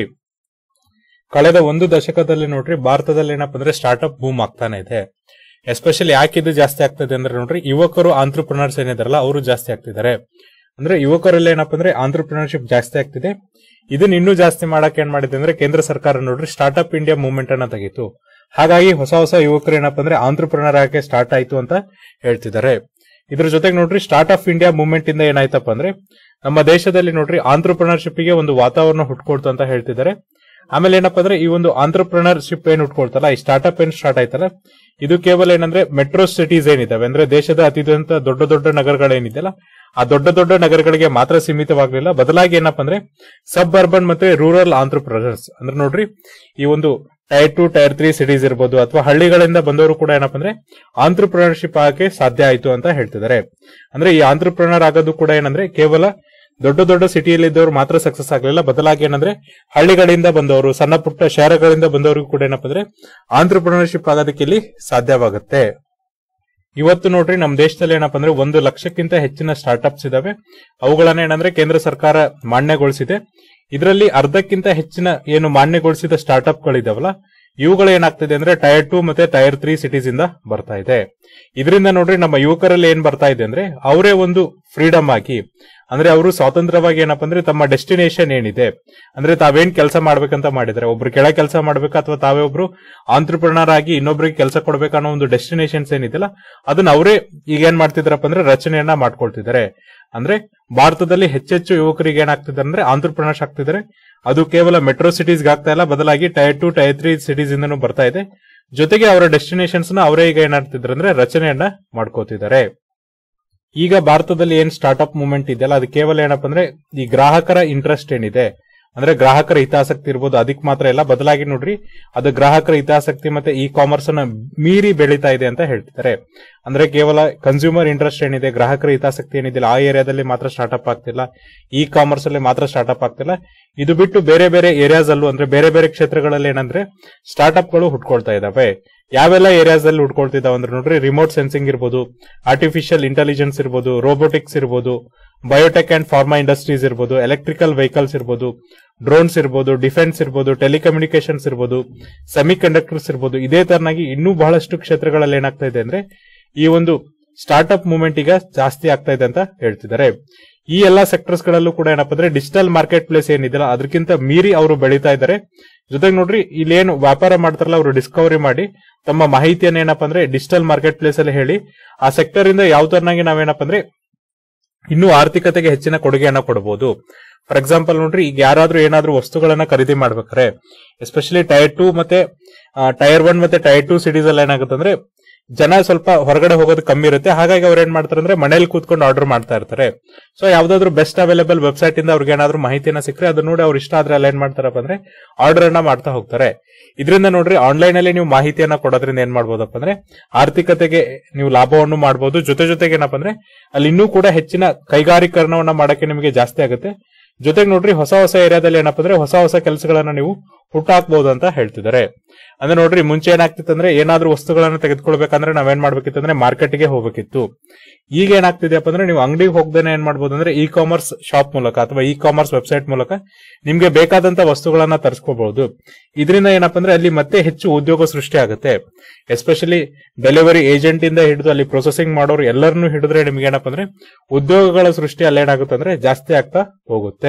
ಕಳೆದ ಒಂದು ದಶಕದಲ್ಲಿ ನೋಡ್ರಿ ಭಾರತದಲ್ಲಿ ಏನಪ್ಪಾ ಅಂದ್ರೆ ಸ್ಟಾರ್ಟ್ಅಪ್ ಬೂಮ್ ಆಗ್ತಾನೆ ಇದೆ ಎಸ್ಪೆಷಲಿ ಯಾಕೆ ಇದು ಜಾಸ್ತಿ ಆಗ್ತದೆ ಅಂದ್ರೆ ನೋಡ್ರಿ ಯುವಕರು ಆಂಟ್ರಪ್ರಿನರ್ಸ್ ಏನಿದಾರಲ್ಲ ಅವರು ಜಾಸ್ತಿ ಆಗ್ತಿದ್ದಾರೆ ಅಂದ್ರೆ ಯುವಕರಲ್ಲಿ ಏನಪ್ಪಾ ಅಂದ್ರೆ ಆಂಟ್ರಪ್ರಿನರ್ಶಿಪ್ ಜಾಸ್ತಿ ಆಗ್ತಿದೆ ಇದನ್ನ ಇನ್ನೂ ಜಾಸ್ತಿ ಮಾಡಕ್ ಏನ್ ಮಾಡಿದೆ ಅಂದ್ರೆ ಕೇಂದ್ರ ಸರ್ಕಾರ ನೋಡ್ರಿ ಸ್ಟಾರ್ಟ್ಅಪ್ ಇಂಡಿಯಾ ಮೂವ್ಮೆಂಟ್ ಅನ್ನ ತೆಗಿತು ಹಾಗಾಗಿ ಹೊಸ ಹೊಸ ಯುವಕರು ಏನಪ್ಪಾ ಅಂದ್ರೆ ಆಂಟ್ರಪ್ರಿನರ್ ಆಗಕ್ಕೆ ಸ್ಟಾರ್ಟ್ ಆಯ್ತು ಅಂತ ಹೇಳ್ತಿದ್ದಾರೆ ಇದ್ರ ಜೊತೆಗೆ ನೋಡ್ರಿ ಸ್ಟಾರ್ಟ್ ಅಪ್ ಇಂಡಿಯಾ ಮೂವ್ಮೆಂಟ್ ಇಂದ ಏನಾಯ್ತಪ್ಪ ಅಂದ್ರೆ ನಮ್ಮ ದೇಶದಲ್ಲಿ ನೋಡ್ರಿ ಆಂಟ್ರಪ್ರಿನರ್ಶಿಪ್ ಗೆ ಒಂದು ವಾತಾವರಣ ಹುಟ್ಕೊಡ್ತು ಅಂತ ಹೇಳ್ತಿದ್ದಾರೆ ಆಮೇಲೆ ಏನಪ್ಪಾ ಅಂದ್ರೆ ಈ ಒಂದು ಆಂಟ್ರಪ್ರಿನರ್ಶಿಪ್ ಏನ್ ಹುಟ್ಕೊಳ್ತಲ್ಲ ಈ ಸ್ಟಾರ್ಟ್ಅಪ್ ಏನ್ ಸ್ಟಾರ್ಟ್ ಆಯ್ತಲ್ಲ ಇದು ಕೇವಲ ಏನಂದ್ರೆ ಮೆಟ್ರೋ ಸಿಟೀಸ್ ಏನಿದಾವೆ ಅಂದ್ರೆ ದೇಶದ ಅತಿದೊಂತ ದೊಡ್ಡ ದೊಡ್ಡ ನಗರಗಳೇನಿದೆಯಲ್ಲ ಆ ದೊಡ್ಡ ದೊಡ್ಡ ನಗರಗಳಿಗೆ ಮಾತ್ರ ಸೀಮಿತವಾಗಲಿಲ್ಲ ಬದಲಾಗಿ ಏನಪ್ಪಾ ಅಂದ್ರೆ ಸಬ್ ಅರ್ಬನ್ ಮತ್ತೆ ರೂರಲ್ ಆಂಟ್ರಪ್ರಿನರ್ಸ್ ಅಂದ್ರೆ ನೋಡ್ರಿ ಈ ಒಂದು tier two tier three cities ಇರ್ಬೋದು ಅಥವಾ ಹಳ್ಳಿಗಳಿಂದ ಬಂದವರು ಕೂಡ ಏನಪ್ಪಾ ಅಂದ್ರೆ ಆಂಟ್ರಪ್ರಿನರ್ಶಿಪ್ ಆಗಕ್ಕೆ ಸಾಧ್ಯ ಆಯ್ತು ಅಂತ ಹೇಳ್ತಿದ್ದಾರೆ ಅಂದ್ರೆ ಈ ಆಂಟ್ರಪ್ರಿನರ್ ಆಗೋದು ಕೂಡ ಏನಂದ್ರೆ ಕೇವಲ ದೊಡ್ಡ ದೊಡ್ಡ ಸಿಟಿಯಲ್ಲಿ ಇದ್ದವರು ಮಾತ್ರ ಸಕ್ಸಸ್ ಆಗಲಿಲ್ಲ ಬದಲಾಗಿ ಏನಂದ್ರೆ ಹಳ್ಳಿಗಳಿಂದ ಬಂದವರು ಸಣ್ಣ ಪುಟ್ಟ ಶಹರಗಳಿಂದ ಬಂದವರಿಗೂ ಕೂಡ ಏನಪ್ಪಾ ಅಂದ್ರೆ ಆಂಟ್ರಪ್ರಿನರ್ಶಿಪ್ ಆಗೋದಕ್ಕೆ ಇಲ್ಲಿ ಸಾಧ್ಯವಾಗುತ್ತೆ ಇವತ್ತು ನೋಡ್ರಿ ನಮ್ಮ ದೇಶದಲ್ಲಿ ಏನಪ್ಪಾ ಅಂದ್ರೆ ಒಂದು ಲಕ್ಷಕ್ಕಿಂತ ಹೆಚ್ಚಿನ ಸ್ಟಾರ್ಟ್ಅಪ್ಸ್ ಇದಾವೆ ಅವುಗಳನ್ನ ಏನಂದ್ರೆ ಕೇಂದ್ರ ಸರ್ಕಾರ ಮಾನ್ಯಗೊಳಿಸಿದೆ ಇದರಲ್ಲಿ ಅರ್ಧಕ್ಕಿಂತ ಹೆಚ್ಚಿನ ಏನು ಮಾನ್ಯಗೊಳಿಸಿದ ಸ್ಟಾರ್ಟ್ಅಪ್ ಗಳಿದಾವಲ್ಲ ಇವುಗಳು ಏನಾಗ್ತಿದೆ ಅಂದ್ರೆ ಟೈರ್ ಟೂ ಮತ್ತೆ ಟೈರ್ ತ್ರೀ ಸಿಟೀಸ್ ಇಂದ ಬರ್ತಾ ಇದೆ ಇದರಿಂದ ನೋಡ್ರಿ ನಮ್ಮ ಯುವಕರಲ್ಲಿ ಏನ್ ಬರ್ತಾ ಇದೆ ಅಂದ್ರೆ ಅವರೇ ಒಂದು ಫ್ರೀಡಮ್ ಆಗಿ ಅಂದ್ರೆ ಅವರು ಸ್ವಾತಂತ್ರ್ಯವಾಗಿ ಏನಪ್ಪಾ ಅಂದ್ರೆ ತಮ್ಮ ಡೆಸ್ಟಿನೇಷನ್ ಏನಿದೆ ಅಂದ್ರೆ ತಾವೇನ್ ಕೆಲಸ ಮಾಡ್ಬೇಕಂತ ಮಾಡಿದ್ರೆ ಒಬ್ರು ಕೆಳ ಕೆಲಸ ಮಾಡ್ಬೇಕಾ ಅಥವಾ ತಾವೇ ಒಬ್ರು ಆಂಟ್ರಪ್ರಿನರ್ ಆಗಿ ಇನ್ನೊಬ್ರಿಗೆ ಕೆಲಸ ಕೊಡ್ಬೇಕನ್ನೋ ಒಂದು ಡೆಸ್ಟಿನೇಷನ್ಸ್ ಏನಿದೆಯಲ್ಲ ಅದನ್ನ ಅವರೇ ಈಗ ಏನ್ ಮಾಡ್ತಿದಾರಪ್ಪ ಅಂದ್ರೆ ರಚನೆಯನ್ನ ಮಾಡ್ಕೊಳ್ತಿದ್ದಾರೆ ಅಂದ್ರೆ ಭಾರತದಲ್ಲಿ ಹೆಚ್ಚೆಚ್ಚು ಯುವಕರಿಗೆ ಏನಾಗ್ತಿದೆ ಅಂದ್ರೆ ಆಂಟ್ರಪ್ರಿನರ್ಸ್ ಆಗ್ತಿದ್ದಾರೆ ಅದು ಕೇವಲ ಮೆಟ್ರೋ ಸಿಟೀಸ್ಗೆ ಆಗ್ತಾ ಇಲ್ಲ ಬದಲಾಗಿ tier two tier three cities ಇಂದನೂ ಬರ್ತಾ ಇದೆ ಜೊತೆಗೆ ಅವರ ಡೆಸ್ಟಿನೇಷನ್ಸ್ ನ ಅವರೇ ಈಗ ಏನಾಗ್ತಿದ್ದಾರೆ ಅಂದ್ರೆ ರಚನೆಯನ್ನ ಮಾಡ್ಕೋತಿದ್ದಾರೆ ಈಗ ಭಾರತದಲ್ಲಿ ಏನ್ ಸ್ಟಾರ್ಟ್ಅಪ್ ಮೂವ್ಮೆಂಟ್ ಇದೆಯಲ್ಲ ಅದು ಕೇವಲ ಏನಪ್ಪಾ ಅಂದ್ರೆ ಈ ಗ್ರಾಹಕರ ಇಂಟ್ರೆಸ್ಟ್ ಏನಿದೆ ಅಂದ್ರೆ ಗ್ರಾಹಕರ ಹಿತಾಸಕ್ತಿ ಇರ್ಬೋದು ಅದಕ್ಕೆ ಮಾತ್ರ ಇಲ್ಲ ಬದಲಾಗಿ ನೋಡ್ರಿ ಅದು ಗ್ರಾಹಕರ ಹಿತಾಸಕ್ತಿ ಮತ್ತೆ ಇ ಕಾಮರ್ಸ್ ಅನ್ನ ಮೀರಿ ಬೆಳೀತಾ ಇದೆ ಅಂತ ಹೇಳ್ತಿದ್ದಾರೆ ಅಂದ್ರೆ ಕೇವಲ ಕನ್ಸ್ಯೂಮರ್ ಇಂಟ್ರೆಸ್ಟ್ ಏನಿದೆ ಗ್ರಾಹಕರ ಹಿತಾಸಕ್ತಿ ಏನಿದೆ ಆ ಏರಿಯಾದಲ್ಲಿ ಮಾತ್ರ ಸ್ಟಾರ್ಟ್ಅಪ್ ಆಗ್ತಿಲ್ಲ ಇ ಕಾಮರ್ಸ್ ಅಲ್ಲಿ ಮಾತ್ರ ಸ್ಟಾರ್ಟ್ಅಪ್ ಆಗ್ತಿಲ್ಲ ಇದು ಬಿಟ್ಟು ಬೇರೆ ಬೇರೆ ಏರಿಯಾಸ್ ಅಲ್ಲೂ ಅಂದ್ರೆ ಬೇರೆ ಬೇರೆ ಕ್ಷೇತ್ರಗಳಲ್ಲಿ ಏನಂದ್ರೆ ಸ್ಟಾರ್ಟ್ಅಪ್ ಗಳು ಹುಟ್ಕೊಳ್ತಾ ಇದಾವೆ ಯಾವೆಲ್ಲ ಏರಿಯಾಸ್ ಅಲ್ಲಿ ಹುಡ್ಕೊಳ್ತಿದಾವೆ ಅಂದ್ರೆ ನೋಡ್ರಿ ರಿಮೋಟ್ ಸೆನ್ಸಿಂಗ್ ಇರ್ಬೋದು ಆರ್ಟಿಫಿಷಿಯಲ್ ಇಂಟೆಲಿಜೆನ್ಸ್ ಇರ್ಬೋದು ರೋಬೋಟಿಕ್ಸ್ ಇರ್ಬೋದು ಬಯೋಟೆಕ್ ಅಂಡ್ ಫಾರ್ಮಾ ಇಂಡಸ್ಟ್ರೀಸ್ ಇರ್ಬೋದು ಎಲೆಕ್ಟ್ರಿಕಲ್ ವೆಹಿಕಲ್ಸ್ ಇರ್ಬೋದು ಡ್ರೋನ್ಸ್ ಇರ್ಬೋದು ಡಿಫೆನ್ಸ್ ಇರ್ಬೋದು ಟೆಲಿಕಮ್ಯುನಿಕೇಶನ್ಸ್ ಇರ್ಬೋದು ಸೆಮಿ ಕಂಡಕ್ಟರ್ಸ್ ಇರ್ಬೋದು ಇದೇ ತರನಾಗಿ ಇನ್ನೂ ಬಹಳಷ್ಟು ಕ್ಷೇತ್ರಗಳಲ್ಲಿ ಏನಾಗ್ತಾ ಇದೆ ಅಂದ್ರೆ ಈ ಒಂದು ಸ್ಟಾರ್ಟ್ಅಪ್ ಮೂವ್ಮೆಂಟ್ ಈಗ ಜಾಸ್ತಿ ಆಗ್ತಾ ಇದೆ ಅಂತ ಹೇಳ್ತಿದ್ದಾರೆ ಈ ಎಲ್ಲಾ ಸೆಕ್ಟರ್ಸ್ ಗಳಲ್ಲೂ ಕೂಡ ಏನಪ್ಪಾ ಅಂದ್ರೆ ಡಿಜಿಟಲ್ ಮಾರ್ಕೆಟ್ ಪ್ಲೇಸ್ ಏನಿದೆಯಲ್ಲ ಅದಕ್ಕಿಂತ ಮೀರಿ ಅವರು ಬೆಳೀತಾ ಇದ್ದಾರೆ ಜೊತೆಗೆ ನೋಡ್ರಿ ಇಲ್ಲೇನು ವ್ಯಾಪಾರ ಮಾಡ್ತಾರಲ್ಲ ಅವರು ಡಿಸ್ಕವರಿ ಮಾಡಿ ತಮ್ಮ ಮಾಹಿತಿಯನ್ನ ಏನಪ್ಪಾ ಅಂದ್ರೆ ಡಿಜಿಟಲ್ ಮಾರ್ಕೆಟ್ ಪ್ಲೇಸ್ ಅಲ್ಲಿ ಹೇಳಿ ಆ ಸೆಕ್ಟರ್ ಇಂದ ಯಾವ ತರನಾಗಿ ನಾವೇನಪ್ಪ ಅಂದ್ರೆ ಇನ್ನೂ ಆರ್ಥಿಕತೆಗೆ ಹೆಚ್ಚಿನ ಕೊಡುಗೆಯನ್ನ ಕೊಡಬಹುದು ಫಾರ್ ಎಕ್ಸಾಂಪಲ್ ನೋಡ್ರಿ ಈಗ ಯಾರಾದ್ರೂ ಏನಾದ್ರೂ ವಸ್ತುಗಳನ್ನ ಖರೀದಿ ಮಾಡ್ಬೇಕಾರೆ ಎಸ್ಪೆಷಲಿ ಟೈರ್ ಟೂ ಮತ್ತೆ ಟೈರ್ ಒನ್ ಮತ್ತೆ ಟೈರ್ ಟೂ ಸಿಟೀಸ್ ಅಲ್ಲಿ ಏನಾಗುತ್ತೆ ಅಂದ್ರೆ ಜನ ಸ್ವಲ್ಪ ಹೊರಗಡೆ ಹೋಗೋದು ಕಮ್ಮಿ ಇರುತ್ತೆ ಹಾಗಾಗಿ ಅವ್ರು ಏನ್ ಮಾಡ್ತಾರೆ ಅಂದ್ರೆ ಮನೇಲಿ ಕೂತ್ಕೊಂಡು ಆರ್ಡರ್ ಮಾಡ್ತಾ ಇರ್ತಾರೆ ಸೊ ಯಾವ್ದಾದ್ರು ಬೆಸ್ಟ್ ಅವೈಲೇಬಲ್ ವೆಬ್ಸೈಟ್ ಇಂದ ಅವ್ರಿಗೆ ಏನಾದ್ರು ಮಾಹಿತಿಯನ್ನ ಸಿಕ್ಕರೆ ಅದು ನೋಡಿ ಅವ್ರು ಇಷ್ಟ ಆದ್ರೆ ಅಲ್ಲಿ ಏನ್ ಮಾಡ್ತಾರಪ್ಪ ಅಂದ್ರೆ ಆರ್ಡರ್ ಅನ್ನ ಮಾಡ್ತಾ ಹೋಗ್ತಾರೆ ಇದರಿಂದ ನೋಡ್ರಿ ಆನ್ಲೈನ್ ಅಲ್ಲಿ ನೀವು ಮಾಹಿತಿಯನ್ನ ಕೊಡೋದ್ರಿಂದ ಏನ್ ಮಾಡ್ಬೋದಪ್ಪ ಅಂದ್ರೆ ಆರ್ಥಿಕತೆಗೆ ನೀವು ಲಾಭವನ್ನು ಮಾಡಬಹುದು ಜೊತೆ ಜೊತೆಗೆ ಏನಪ್ಪ ಅಂದ್ರೆ ಅಲ್ಲಿ ಇನ್ನೂ ಕೂಡ ಹೆಚ್ಚಿನ ಕೈಗಾರೀಕರಣವನ್ನ ಮಾಡಕ್ಕೆ ನಿಮಗೆ ಜಾಸ್ತಿ ಆಗುತ್ತೆ ಜೊತೆಗೆ ನೋಡ್ರಿ ಹೊಸ ಹೊಸ ಏರಿಯಾದಲ್ಲಿ ಏನಪ್ಪ ಅಂದ್ರೆ ಹೊಸ ಹೊಸ ಕೆಲಸಗಳನ್ನ ನೀವು ಹುಟ್ಟಾಕ್ಬಹುದು ಅಂತ ಹೇಳ್ತಿದ್ದಾರೆ ಅಂದ್ರೆ ನೋಡ್ರಿ ಮುಂಚೆ ಏನಾಗ್ತಿತ್ತು ಅಂದ್ರೆ ಏನಾದ್ರೂ ವಸ್ತುಗಳನ್ನ ತೆಗೆದುಕೊಳ್ಬೇಕಂದ್ರೆ ನಾವೇನ್ ಮಾಡ್ಬೇಕಿತ್ತು ಅಂದ್ರೆ ಮಾರ್ಕೆಟ್ಗೆ ಹೋಗ್ಬೇಕಿತ್ತು ಈಗ ಏನಾಗ್ತಿದೆಯಪ್ಪ ಅಂದ್ರೆ ನೀವು ಅಂಗಡಿಗೆ ಹೋಗ್ದೇನೆ ಏನ್ ಮಾಡ್ಬೋದು ಅಂದ್ರೆ ಇ ಕಾಮರ್ಸ್ ಶಾಪ್ ಮೂಲಕ ಅಥವಾ ಇ ಕಾಮರ್ಸ್ ವೆಬ್ಸೈಟ್ ಮೂಲಕ ನಿಮ್ಗೆ ಬೇಕಾದಂತ ವಸ್ತುಗಳನ್ನ ತರಿಸ್ಕೋಬಹುದು ಇದರಿಂದ ಏನಪ್ಪ ಅಂದ್ರೆ ಅಲ್ಲಿ ಮತ್ತೆ ಹೆಚ್ಚು ಉದ್ಯೋಗ ಸೃಷ್ಟಿ ಆಗುತ್ತೆ ಎಸ್ಪೆಷಲಿ ಡೆಲಿವರಿ ಏಜೆಂಟ್ ಇಂದ ಹಿಡಿದು ಅಲ್ಲಿ ಪ್ರೊಸೆಸಿಂಗ್ ಮಾಡೋರು ಎಲ್ಲರನ್ನೂ ಹಿಡಿದ್ರೆ ನಿಮ್ಗೆ ಏನಪ್ಪ ಅಂದ್ರೆ ಉದ್ಯೋಗಗಳ ಸೃಷ್ಟಿ ಅಲ್ಲೇನಾಗುತ್ತೆ ಅಂದ್ರೆ ಜಾಸ್ತಿ ಆಗ್ತಾ ಹೋಗುತ್ತೆ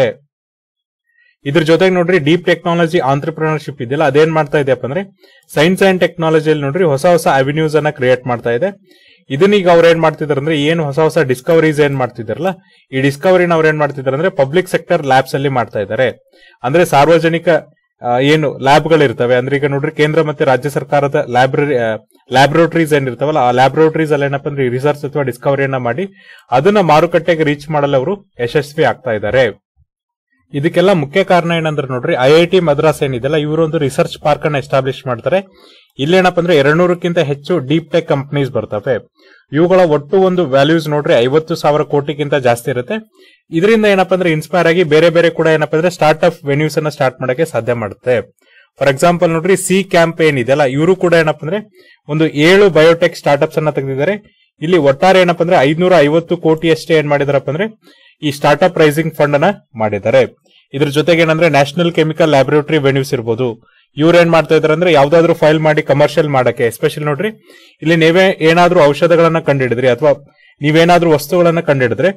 ಇದ್ರ ಜೊತೆಗೆ ನೋಡ್ರಿ ಡೀಪ್ ಟೆಕ್ನಾಲಜಿ ಆಂಟ್ರಪ್ರಿನರ್ಶಿಪ್ ಇದೆಯಲ್ಲ ಅದೇನ್ ಮಾಡ್ತಾ ಇದೆಯಪ್ಪ ಅಂದ್ರೆ ಸೈನ್ಸ್ ಅಂಡ್ ಟೆಕ್ನಾಲಜಿಯಲ್ಲಿ ನೋಡ್ರಿ ಹೊಸ ಹೊಸ ಅವೆನ್ಯೂಸ್ ಅನ್ನ ಕ್ರಿಯೇಟ್ ಮಾಡ್ತಾ ಇದೆ ಇದನ್ನ ಈಗ ಅವ್ರು ಏನ್ ಮಾಡ್ತಿದಾರೆ ಅಂದ್ರೆ ಏನು ಹೊಸ ಹೊಸ ಡಿಸ್ಕವರೀಸ್ ಏನ್ ಮಾಡ್ತಿದಾರಲ್ಲ ಈ ಡಿಸ್ಕವರಿನ ಅವ್ರು ಏನ್ ಮಾಡ್ತಿದಾರೆ ಅಂದ್ರೆ ಪಬ್ಲಿಕ್ ಸೆಕ್ಟರ್ ಲ್ಯಾಬ್ಸ್ ಅಲ್ಲಿ ಮಾಡ್ತಾ ಇದ್ದಾರೆ ಅಂದ್ರೆ ಸಾರ್ವಜನಿಕ ಆ, ಏನು ಲ್ಯಾಬ್ಗಳಿರ್ತವೆ ಅಂದ್ರೆ ಈಗ ನೋಡ್ರಿ ಕೇಂದ್ರ ಮತ್ತೆ ರಾಜ್ಯ ಸರ್ಕಾರದ ಲೈಬ್ರರಿ ಲ್ಯಾಬ್ರೋಟರೀಸ್ ಏನಿರ್ತಾವಲ್ಲ ಆ ಲ್ಯಾಬ್ರೋಟರೀಸ್ ಅಲ್ಲಿ ಏನಪ್ಪ ಅಂದ್ರೆ ರಿಸರ್ಚ್ ಅಥವಾ ಡಿಸ್ಕವರಿಯನ್ನ ಮಾಡಿ ಅದನ್ನ ಮಾರುಕಟ್ಟೆಗೆ ರೀಚ್ ಮಾಡಲು ಅವರು ಯಶಸ್ವಿ ಆಗ್ತಾ ಇದ್ದಾರೆ ಇದಕ್ಕೆಲ್ಲ ಮುಖ್ಯ ಕಾರಣ ಏನಂದ್ರೆ ನೋಡ್ರಿ ಐ ಐ ಟಿ ಮದ್ರಾಸ್ ಏನಿದೆಲ್ಲ ಇವರು ಒಂದು ರಿಸರ್ಚ್ ಪಾರ್ಕ್ ಅನ್ನ ಎಸ್ಟಾಬ್ಲಿಷ್ ಮಾಡ್ತಾರೆ ಇಲ್ಲೇನಪ್ಪ ಅಂದ್ರೆ ಎರಡ್ನೂರಕ್ಕಿಂತ ಹೆಚ್ಚು ಡೀಪ್ ಟೆಕ್ ಕಂಪನೀಸ್ ಬರ್ತವೆ ಇವುಗಳ ಒಟ್ಟು ಒಂದು ವ್ಯಾಲ್ಯೂಸ್ ನೋಡ್ರಿ ಐವತ್ತು ಸಾವಿರ ಕೋಟಿಗಿಂತ ಜಾಸ್ತಿ ಇರುತ್ತೆ ಇದರಿಂದ ಏನಪ್ಪಾ ಅಂದ್ರೆ ಇನ್ಸ್ಪೈರ್ ಆಗಿ ಬೇರೆ ಬೇರೆ ಕೂಡ ಏನಪ್ಪಾ ಅಂದ್ರೆ ಸ್ಟಾರ್ಟ್ ಅಪ್ ವೆನ್ಯೂಸ್ ಅನ್ನ ಸ್ಟಾರ್ಟ್ ಮಾಡಕ್ಕೆ ಸಾಧ್ಯ ಮಾಡುತ್ತೆ ಫಾರ್ ಎಕ್ಸಾಂಪಲ್ ನೋಡ್ರಿ ಸಿ ಕ್ಯಾಂಪ್ ಏನಿದೆಯಲ್ಲ ಇವರು ಕೂಡ ಏನಪ್ಪಾ ಅಂದ್ರೆ ಒಂದು ಏಳು ಬಯೋಟೆಕ್ ಸ್ಟಾರ್ಟ್ಅಪ್ಸ್ ಅನ್ನ ತೆಗೆದಿದ್ದಾರೆ ಇಲ್ಲಿ ಒಟ್ಟಾರೆ ಏನಪ್ಪಾ ಅಂದ್ರೆ ಐದ್ನೂರ ಐವತ್ತು ಕೋಟಿ ಅಷ್ಟೇ ಏನ್ ಮಾಡಿದಾರಪ್ಪ ಅಂದ್ರೆ ಈ ಸ್ಟಾರ್ಟ್ಅಪ್ ರೈಸಿಂಗ್ ಫಂಡ್ ಅನ್ನ ಮಾಡಿದ್ದಾರೆ ಇದ್ರ ಜೊತೆಗೆ ಏನಂದ್ರೆ ನ್ಯಾಷನಲ್ ಕೆಮಿಕಲ್ ಲ್ಯಾಬೊರೇಟರಿ ವೆನ್ಯೂಸ್ ಇರ್ಬೋದು ಇವ್ರು ಏನ್ ಮಾಡ್ತಾ ಇದಾರೆ ಅಂದ್ರೆ ಯಾವ್ದಾದ್ರು ಫೈಲ್ ಮಾಡಿ ಕಮರ್ಷಿಯಲ್ ಮಾಡಕ್ಕೆ ಎಸ್ಪೆಷಲಿ ನೋಡ್ರಿ ಇಲ್ಲಿ ನೀವೇ ಏನಾದ್ರೂ ಔಷಧಗಳನ್ನ ಕಂಡಿಡಿದ್ರಿ ಅಥವಾ ನೀವೇನಾದ್ರೂ ವಸ್ತುಗಳನ್ನ ಕಂಡಿಡಿದ್ರೆ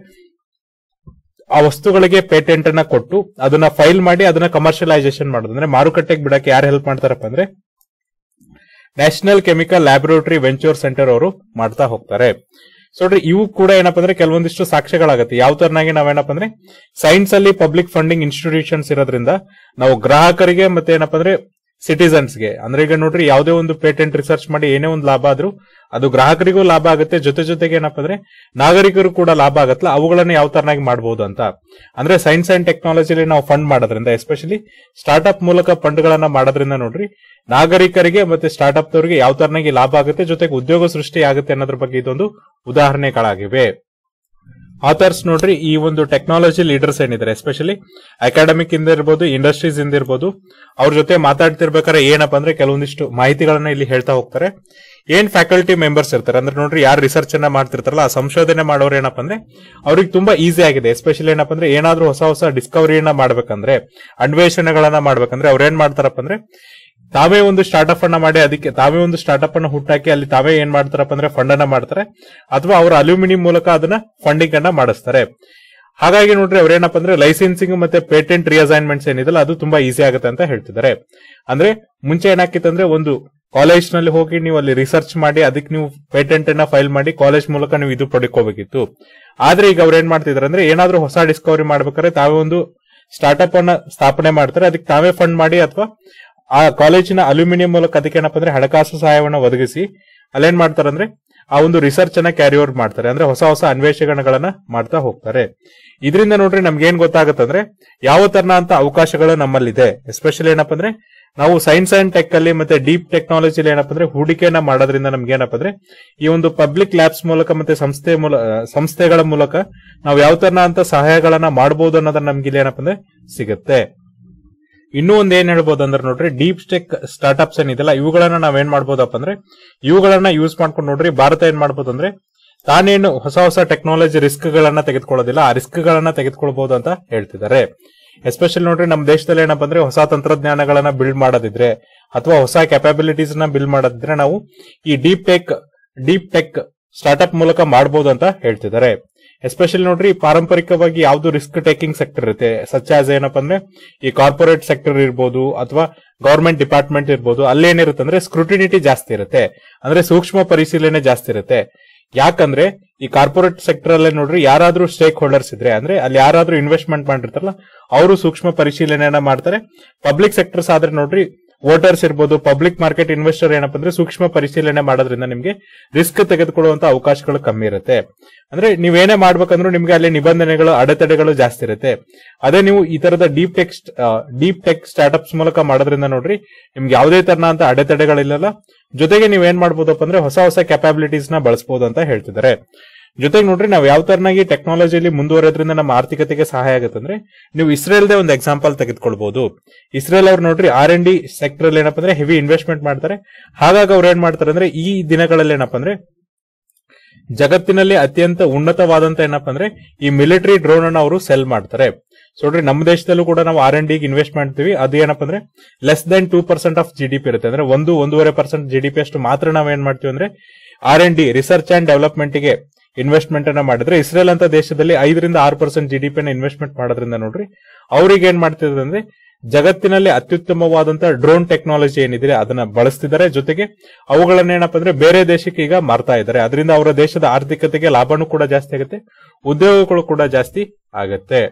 ಆ ವಸ್ತುಗಳಿಗೆ ಪೇಟೆಂಟ್ ಅನ್ನ ಕೊಟ್ಟು ಅದನ್ನ ಫೈಲ್ ಮಾಡಿ ಅದನ್ನ ಕಮರ್ಷಿಯಲೈಸೇಷನ್ ಮಾಡೋದು ಅಂದ್ರೆ ಮಾರುಕಟ್ಟೆಗೆ ಬಿಡಕ್ಕೆ ಯಾರು ಹೆಲ್ಪ್ ಮಾಡ್ತಾರಪ್ಪ ಅಂದ್ರೆ national chemical laboratory venture centre ಅವರು ಮಾಡ್ತಾ ಹೋಗ್ತಾರೆ ಸೊ ನೋಡ್ರಿ ಇವು ಕೂಡ ಏನಪ್ಪಾ ಅಂದ್ರೆ ಕೆಲವೊಂದಿಷ್ಟು ಸಾಕ್ಷ್ಯಗಳಾಗತ್ತೆ ಯಾವ ತರನಾಗಿ ನಾವೇನಪ್ಪ ಅಂದ್ರೆ ಸೈನ್ಸ್ ಅಲ್ಲಿ ಪಬ್ಲಿಕ್ ಫಂಡಿಂಗ್ ಇನ್ಸ್ಟಿಟ್ಯೂಷನ್ಸ್ ಇರೋದ್ರಿಂದ ನಾವು ಗ್ರಾಹಕರಿಗೆ ಮತ್ತೆ ಏನಪ್ಪಾ ಅಂದ್ರೆ ಸಿಟಿಸನ್ಸ್ಗೆ ಅಂದ್ರೆ ಈಗ ನೋಡ್ರಿ ಯಾವುದೇ ಒಂದು ಪೇಟೆಂಟ್ ರಿಸರ್ಚ್ ಮಾಡಿ ಏನೇ ಒಂದು ಲಾಭ ಆದ್ರೂ ಅದು ಗ್ರಾಹಕರಿಗೂ ಲಾಭ ಆಗುತ್ತೆ ಜೊತೆ ಜೊತೆಗೆ ಏನಪ್ಪಾ ಅಂದ್ರೆ ನಾಗರಿಕರು ಕೂಡ ಲಾಭ ಆಗತ್ತಲ್ಲ ಅವುಗಳನ್ನ ಯಾವ ತರನಾಗಿ ಮಾಡಬಹುದು ಅಂತ ಅಂದ್ರೆ ಸೈನ್ಸ್ ಅಂಡ್ ಟೆಕ್ನಾಲಜಿಲಿ ನಾವು ಫಂಡ್ ಮಾಡೋದ್ರಿಂದ ಎಸ್ಪೆಷಲಿ ಸ್ಟಾರ್ಟ್ಅಪ್ ಮೂಲಕ ಫಂಡ್ ಗಳನ್ನ ಮಾಡೋದ್ರಿಂದ ನೋಡ್ರಿ ನಾಗರಿಕರಿಗೆ ಮತ್ತೆ ಸ್ಟಾರ್ಟ್ಅಪ್ ದವರಿಗೆ ಯಾವ ತರನಾಗಿ ಲಾಭ ಆಗುತ್ತೆ ಜೊತೆಗೆ ಉದ್ಯೋಗ ಸೃಷ್ಟಿ ಆಗುತ್ತೆ ಅನ್ನೋದ್ರ ಬಗ್ಗೆ ಇದೊಂದು ಉದಾಹರಣೆಗಳಾಗಿವೆ ಆಥರ್ಸ್ ನೋಡ್ರಿ ಈ ಒಂದು ಟೆಕ್ನಾಲಜಿ ಲೀಡರ್ಸ್ ಏನಿದ್ದಾರೆ ಎಸ್ಪೆಷಲಿ ಅಕಾಡೆಮಿಕ್ ಇಂದ ಇರ್ಬೋದು ಇಂಡಸ್ಟ್ರೀಸ್ ಇಂದ ಇರ್ಬೋದು ಅವ್ರ ಜೊತೆ ಮಾತಾಡ್ತಿರ್ಬೇಕಾದ್ರೆ ಏನಪ್ಪಾ ಅಂದ್ರೆ ಕೆಲವೊಂದಿಷ್ಟು ಮಾಹಿತಿಗಳನ್ನ ಇಲ್ಲಿ ಹೇಳ್ತಾ ಹೋಗ್ತಾರೆ ಏನ್ ಫ್ಯಾಕಲ್ಟಿ ಮೆಂಬರ್ಸ್ ಇರ್ತಾರೆ ಅಂದ್ರೆ ನೋಡ್ರಿ ಯಾರು ರಿಸರ್ಚ್ ಅನ್ನ ಮಾಡ್ತಿರ್ತಾರಲ್ಲ ಆ ಸಂಶೋಧನೆ ಮಾಡೋರು ಏನಪ್ಪಾ ಅಂದ್ರೆ ಅವ್ರಿಗೆ ತುಂಬಾ ಈಸಿ ಆಗಿದೆ ಎಸ್ಪೆಷಲಿ ಏನಪ್ಪಾ ಅಂದ್ರೆ ಏನಾದ್ರೂ ಹೊಸ ಹೊಸ ಡಿಸ್ಕವರಿಯನ್ನ ಮಾಡ್ಬೇಕಂದ್ರೆ ಅನ್ವೇಷಣೆಗಳನ್ನ ಮಾಡ್ಬೇಕಂದ್ರೆ ಅವ್ರ ಏನ್ ಮಾಡ್ತಾರಪ್ಪ ಅಂದ್ರೆ ತಾವೇ ಒಂದು ಸ್ಟಾರ್ಟ್ಅಪ್ ಅನ್ನ ಮಾಡಿ ಅದಕ್ಕೆ ತಾವೇ ಒಂದು ಸ್ಟಾರ್ಟ್ಅಪ್ ಅನ್ನ ಹುಟ್ಟಾಕಿ ಅಲ್ಲಿ ತಾವೇ ಏನ್ ಮಾಡ್ತಾರಪ್ಪ ಅಂದ್ರೆ ಫಂಡ್ ಅನ್ನ ಮಾಡ್ತಾರೆ ಅಥವಾ ಅವರು ಅಲ್ಯೂಮಿನಿಯಂ ಮೂಲಕ ಅದನ್ನ ಫಂಡಿಂಗ್ ಅನ್ನ ಮಾಡಿಸ್ತಾರೆ ಹಾಗಾಗಿ ನೋಡ್ರಿ ಅವ್ರೇನಪ್ಪ ಅಂದ್ರೆ ಲೈಸೆನ್ಸಿಂಗ್ ಮತ್ತೆ ಪೇಟೆಂಟ್ ರಿಅಸೈನ್ಮೆಂಟ್ಸ್ ಏನಿದೆಲ್ಲ ಅದು ತುಂಬಾ ಈಸಿ ಆಗುತ್ತೆ ಅಂತ ಹೇಳ್ತಿದ್ದಾರೆ ಅಂದ್ರೆ ಮುಂಚೆ ಏನಾಕಿತ್ತಂದ್ರೆ ಒಂದು ಕಾಲೇಜ್ ನಲ್ಲಿ ಹೋಗಿ ನೀವು ಅಲ್ಲಿ ರಿಸರ್ಚ್ ಮಾಡಿ ಅದಕ್ಕೆ ನೀವು ಪೇಟೆಂಟ್ ಅನ್ನ ಫೈಲ್ ಮಾಡಿ ಕಾಲೇಜ್ ಮೂಲಕ ನೀವು ಇದು ಪಡ್ಕೋಬೇಕಿತ್ತು ಆದ್ರೆ ಈಗ ಅವ್ರು ಏನ್ ಮಾಡ್ತಿದಾರೆ ಅಂದ್ರೆ ಏನಾದ್ರೂ ಹೊಸ ಡಿಸ್ಕವರಿ ಮಾಡ್ಬೇಕಾದ್ರೆ ತಾವೇ ಒಂದು ಸ್ಟಾರ್ಟ್ಅಪ್ ಅನ್ನ ಸ್ಥಾಪನೆ ಮಾಡ್ತಾರೆ ಅದಕ್ಕೆ ತಾವೇ ಫಂಡ್ ಮಾಡಿ ಅಥವಾ ಆ ಕಾಲೇಜಿನ ಅಲ್ಯೂಮಿನಿಯಂ ಮೂಲಕ ಅದಕ್ಕೆ ಏನಪ್ಪ ಅಂದ್ರೆ ಹಣಕಾಸು ಸಹಾಯವನ್ನ ಒದಗಿಸಿ ಅಲ್ಲೇನ್ ಮಾಡ್ತಾರೆ ಅಂದ್ರೆ ಆ ಒಂದು ರಿಸರ್ಚ್ ಅನ್ನ ಕ್ಯಾರಿ ಓವರ್ ಮಾಡ್ತಾರೆ ಅಂದ್ರೆ ಹೊಸ ಹೊಸ ಅನ್ವೇಷಣೆಗಳನ್ನ ಮಾಡ್ತಾ ಹೋಗ್ತಾರೆ ಇದರಿಂದ ನೋಡ್ರಿ ನಮ್ಗೆ ಏನ್ ಗೊತ್ತಾಗುತ್ತೆ ಅಂದ್ರೆ ಯಾವ ತರನ ಅಂತ ಅವಕಾಶಗಳು ನಮ್ಮಲ್ಲಿದೆ ಎಸ್ಪೆಷಲಿ ಏನಪ್ಪ ಅಂದ್ರೆ ನಾವು ಸೈನ್ಸ್ ಅಂಡ್ ಟೆಕ್ ಅಲ್ಲಿ ಮತ್ತೆ ಡೀಪ್ ಟೆಕ್ನಾಲಜಿಲಿ ಏನಪ್ಪ ಅಂದ್ರೆ ಹೂಡಿಕೆಯನ್ನ ಮಾಡೋದ್ರಿಂದ ನಮ್ಗೆ ಏನಪ್ಪ ಅಂದ್ರೆ ಈ ಒಂದು ಪಬ್ಲಿಕ್ ಲ್ಯಾಬ್ಸ್ ಮೂಲಕ ಮತ್ತೆ ಸಂಸ್ಥೆ ಮೂಲಕ ಸಂಸ್ಥೆಗಳ ಮೂಲಕ ನಾವು ಯಾವ ತರನ ಅಂತ ಸಹಾಯಗಳನ್ನ ಮಾಡಬಹುದು ಅನ್ನೋದನ್ನ ನಮ್ಗೆ ಇಲ್ಲಿ ಏನಪ್ಪ ಅಂದ್ರೆ ಸಿಗುತ್ತೆ ಇನ್ನೂ ಒಂದ್ ಏನ್ ಹೇಳ್ಬೋದು ಅಂದ್ರೆ ನೋಡ್ರಿ ಡೀಪ್ ಟೆಕ್ ಸ್ಟಾರ್ಟ್ಅಪ್ಸ್ ಏನಿದೆಲ್ಲ ಇವುಗಳನ್ನ ನಾವ್ ಏನ್ ಮಾಡ್ಬೋದಪ್ಪ ಅಂದ್ರೆ ಇವುಗಳನ್ನ ಯೂಸ್ ಮಾಡ್ಕೊಂಡು ನೋಡ್ರಿ ಭಾರತ ಏನ್ ಮಾಡ್ಬೋದು ಅಂದ್ರೆ ತಾನೇನು ಹೊಸ ಹೊಸ ಟೆಕ್ನಾಲಜಿ ರಿಸ್ಕ್ ಗಳನ್ನ ತೆಗೆದುಕೊಳ್ಳೋದಿಲ್ಲ ಆ ರಿಸ್ಕ್ ಗಳನ್ನ ತೆಗೆದುಕೊಳ್ಬಹುದು ಅಂತ ಹೇಳ್ತಿದ್ದಾರೆ ಎಸ್ಪೆಷಲಿ ನೋಡ್ರಿ ನಮ್ಮ ದೇಶದಲ್ಲಿ ಏನಪ್ಪ ಅಂದ್ರೆ ಹೊಸ ತಂತ್ರಜ್ಞಾನಗಳನ್ನ ಬಿಲ್ಡ್ ಮಾಡೋದಿದ್ರೆ ಅಥವಾ ಹೊಸ ಕೆಪಾಬಿಲಿಟೀಸ್ ನ ಬಿಲ್ಡ್ ಮಾಡೋದಿದ್ರೆ ನಾವು ಈ deep tech deep tech startup ಮೂಲಕ ಮಾಡಬಹುದು ಅಂತ ಹೇಳ್ತಿದ್ದಾರೆ ಎಸ್ಪೆಷಲಿ ನೋಡ್ರಿ ಪಾರಂಪರಿಕವಾಗಿ ಯಾವ್ದು ರಿಸ್ಕ್ ಟೇಕಿಂಗ್ ಸೆಕ್ಟರ್ ಇರುತ್ತೆ ಸಚ್ ಆಸ್ ಏನಪ್ಪ ಅಂದ್ರೆ ಈ ಕಾರ್ಪೊರೇಟ್ ಸೆಕ್ಟರ್ ಇರ್ಬೋದು ಅಥವಾ ಗವರ್ಮೆಂಟ್ ಡಿಪಾರ್ಟ್ಮೆಂಟ್ ಇರ್ಬೋದು ಅಲ್ಲೇನಿರುತ್ತೆ ಅಂದ್ರೆ ಸ್ಕ್ರೂಟಿನಿಟಿ ಜಾಸ್ತಿ ಇರುತ್ತೆ ಅಂದ್ರೆ ಸೂಕ್ಷ್ಮ ಪರಿಶೀಲನೆ ಜಾಸ್ತಿ ಇರುತ್ತೆ ಯಾಕಂದ್ರೆ ಈ ಕಾರ್ಪೊರೇಟ್ ಸೆಕ್ಟರ್ ಅಲ್ಲೇ ನೋಡ್ರಿ ಯಾರಾದ್ರೂ ಸ್ಟೇಕ್ ಹೋಲ್ಡರ್ಸ್ ಇದ್ರೆ ಅಂದ್ರೆ ಅಲ್ಲಿ ಯಾರಾದ್ರೂ ಇನ್ವೆಸ್ಟ್ಮೆಂಟ್ ಮಾಡಿರ್ತಾರಲ್ಲ ಅವರು ಸೂಕ್ಷ್ಮ ಪರಿಶೀಲನೆಯನ್ನ ಮಾಡ್ತಾರೆ ಪಬ್ಲಿಕ್ ಸೆಕ್ಟರ್ಸ್ ಆದ್ರೆ ನೋಡ್ರಿ ವೋಟರ್ಸ್ ಇರ್ಬೋದು ಪಬ್ಲಿಕ್ ಮಾರ್ಕೆಟ್ ಇನ್ವೆಸ್ಟರ್ ಏನಪ್ಪ ಅಂದ್ರೆ ಸೂಕ್ಷ್ಮ ಪರಿಶೀಲನೆ ಮಾಡೋದ್ರಿಂದ ನಿಮ್ಗೆ ರಿಸ್ಕ್ ತೆಗೆದುಕೊಳ್ಳುವಂತ ಅವಕಾಶಗಳು ಕಮ್ಮಿ ಇರುತ್ತೆ ಅಂದ್ರೆ ನೀವೇನೇ ಮಾಡ್ಬೇಕಂದ್ರೂ ನಿಮ್ಗೆ ಅಲ್ಲಿ ನಿಬಂಧನೆಗಳು ಅಡೆತಡೆಗಳು ಜಾಸ್ತಿ ಇರುತ್ತೆ ಅದೇ ನೀವು ಈ ತರದ deep tech deep tech startups ಮೂಲಕ ಮಾಡೋದ್ರಿಂದ ನೋಡ್ರಿ ನಿಮ್ಗೆ ಯಾವುದೇ ತರನ ಅಂತ ಅಡೆತಡೆಗಳಿಲ್ಲಲ್ಲ ಜೊತೆಗೆ ನೀವ್ ಏನ್ ಮಾಡ್ಬೋದಪ್ಪ ಅಂದ್ರೆ ಹೊಸ ಹೊಸ ಕೆಪಾಬಿಲಿಟೀಸ್ ನ ಬಳಸಬಹುದು ಅಂತ ಹೇಳ್ತಿದ್ದಾರೆ ಜೊತೆಗೆ ನೋಡ್ರಿ ನಾವು ಯಾವ ತರನಾಗಿ ಟೆಕ್ನಾಲಜಿಯಲ್ಲಿ ಮುಂದುವರೆದ್ರಿಂದ ನಮ್ಮ ಆರ್ಥಿಕತೆಗೆ ಸಹಾಯ ಆಗುತ್ತೆ ಅಂದ್ರೆ ನೀವು ಇಸ್ರೇಲ್ದೇ ಒಂದು ಎಕ್ಸಾಂಪಲ್ ತೆಗೆದುಕೊಳ್ಬಹುದು ಇಸ್ರೇಲ್ ಅವ್ರು ನೋಡ್ರಿ ಆರ್ ಎನ್ ಡಿ ಸೆಕ್ಟರ್ ಅಲ್ಲಿ ಏನಪ್ಪ ಅಂದ್ರೆ ಹೆವಿ ಇನ್ವೆಸ್ಟ್ಮೆಂಟ್ ಮಾಡ್ತಾರೆ ಹಾಗಾಗಿ ಅವ್ರು ಏನ್ ಮಾಡ್ತಾರೆ ಅಂದ್ರೆ ಈ ದಿನಗಳಲ್ಲಿ ಏನಪ್ಪ ಅಂದ್ರೆ ಜಗತ್ತಿನಲ್ಲಿ ಅತ್ಯಂತ ಉನ್ನತವಾದಂತ ಏನಪ್ಪ ಅಂದ್ರೆ ಈ ಮಿಲಿಟರಿ ಡ್ರೋನ್ ಅನ್ನ ಅವರು ಸೆಲ್ ಮಾಡ್ತಾರೆ ಸೊ ನೋಡ್ರಿ ನಮ್ಮ ದೇಶದಲ್ಲೂ ಕೂಡ ನಾವು ಆರ್ ಎನ್ ಡಿ ಇನ್ವೆಸ್ಟ್ ಮಾಡ್ತೀವಿ ಅದು ಏನಪ್ಪ ಅಂದ್ರೆ less than two percent of G D P ಇರುತ್ತೆ ಅಂದ್ರೆ ಒಂದು ಒಂದೂವರೆ ಪರ್ಸೆಂಟ್ ಜಿ ಡಿ ಪಿ ಅಷ್ಟು ಮಾತ್ರ ನಾವ್ ಏನ್ ಮಾಡ್ತೀವಿ ಅಂದ್ರೆ R N D research and development ಗೆ ಇನ್ವೆಸ್ಟ್ಮೆಂಟ್ ಅನ್ನ ಮಾಡಿದ್ರೆ ಇಸ್ರೇಲ್ ಅಂತ ದೇಶದಲ್ಲಿ ಐದರಿಂದ ಆರು percent G D P investment ಮಾಡೋದ್ರಿಂದ ನೋಡ್ರಿ ಅವ್ರಿಗೆ ಏನ್ ಮಾಡ್ತಿದ್ರೆ ಅಂದ್ರೆ ಜಗತ್ತಿನಲ್ಲಿ ಅತ್ಯುತ್ತಮವಾದಂತ ಡ್ರೋನ್ ಟೆಕ್ನಾಲಜಿ ಏನಿದೆ ಅದನ್ನ ಬಳಸ್ತಿದ್ದಾರೆ ಜೊತೆಗೆ ಅವುಗಳನ್ನ ಏನಪ್ಪ ಅಂದ್ರೆ ಬೇರೆ ದೇಶಕ್ಕೆ ಈಗ ಮಾರ್ತಾ ಇದ್ದಾರೆ ಅದರಿಂದ ಅವರ ದೇಶದ ಆರ್ಥಿಕತೆಗೆ ಲಾಭನೂ ಕೂಡ ಜಾಸ್ತಿ ಆಗುತ್ತೆ ಉದ್ಯೋಗಗಳು ಕೂಡ ಜಾಸ್ತಿ ಆಗತ್ತೆ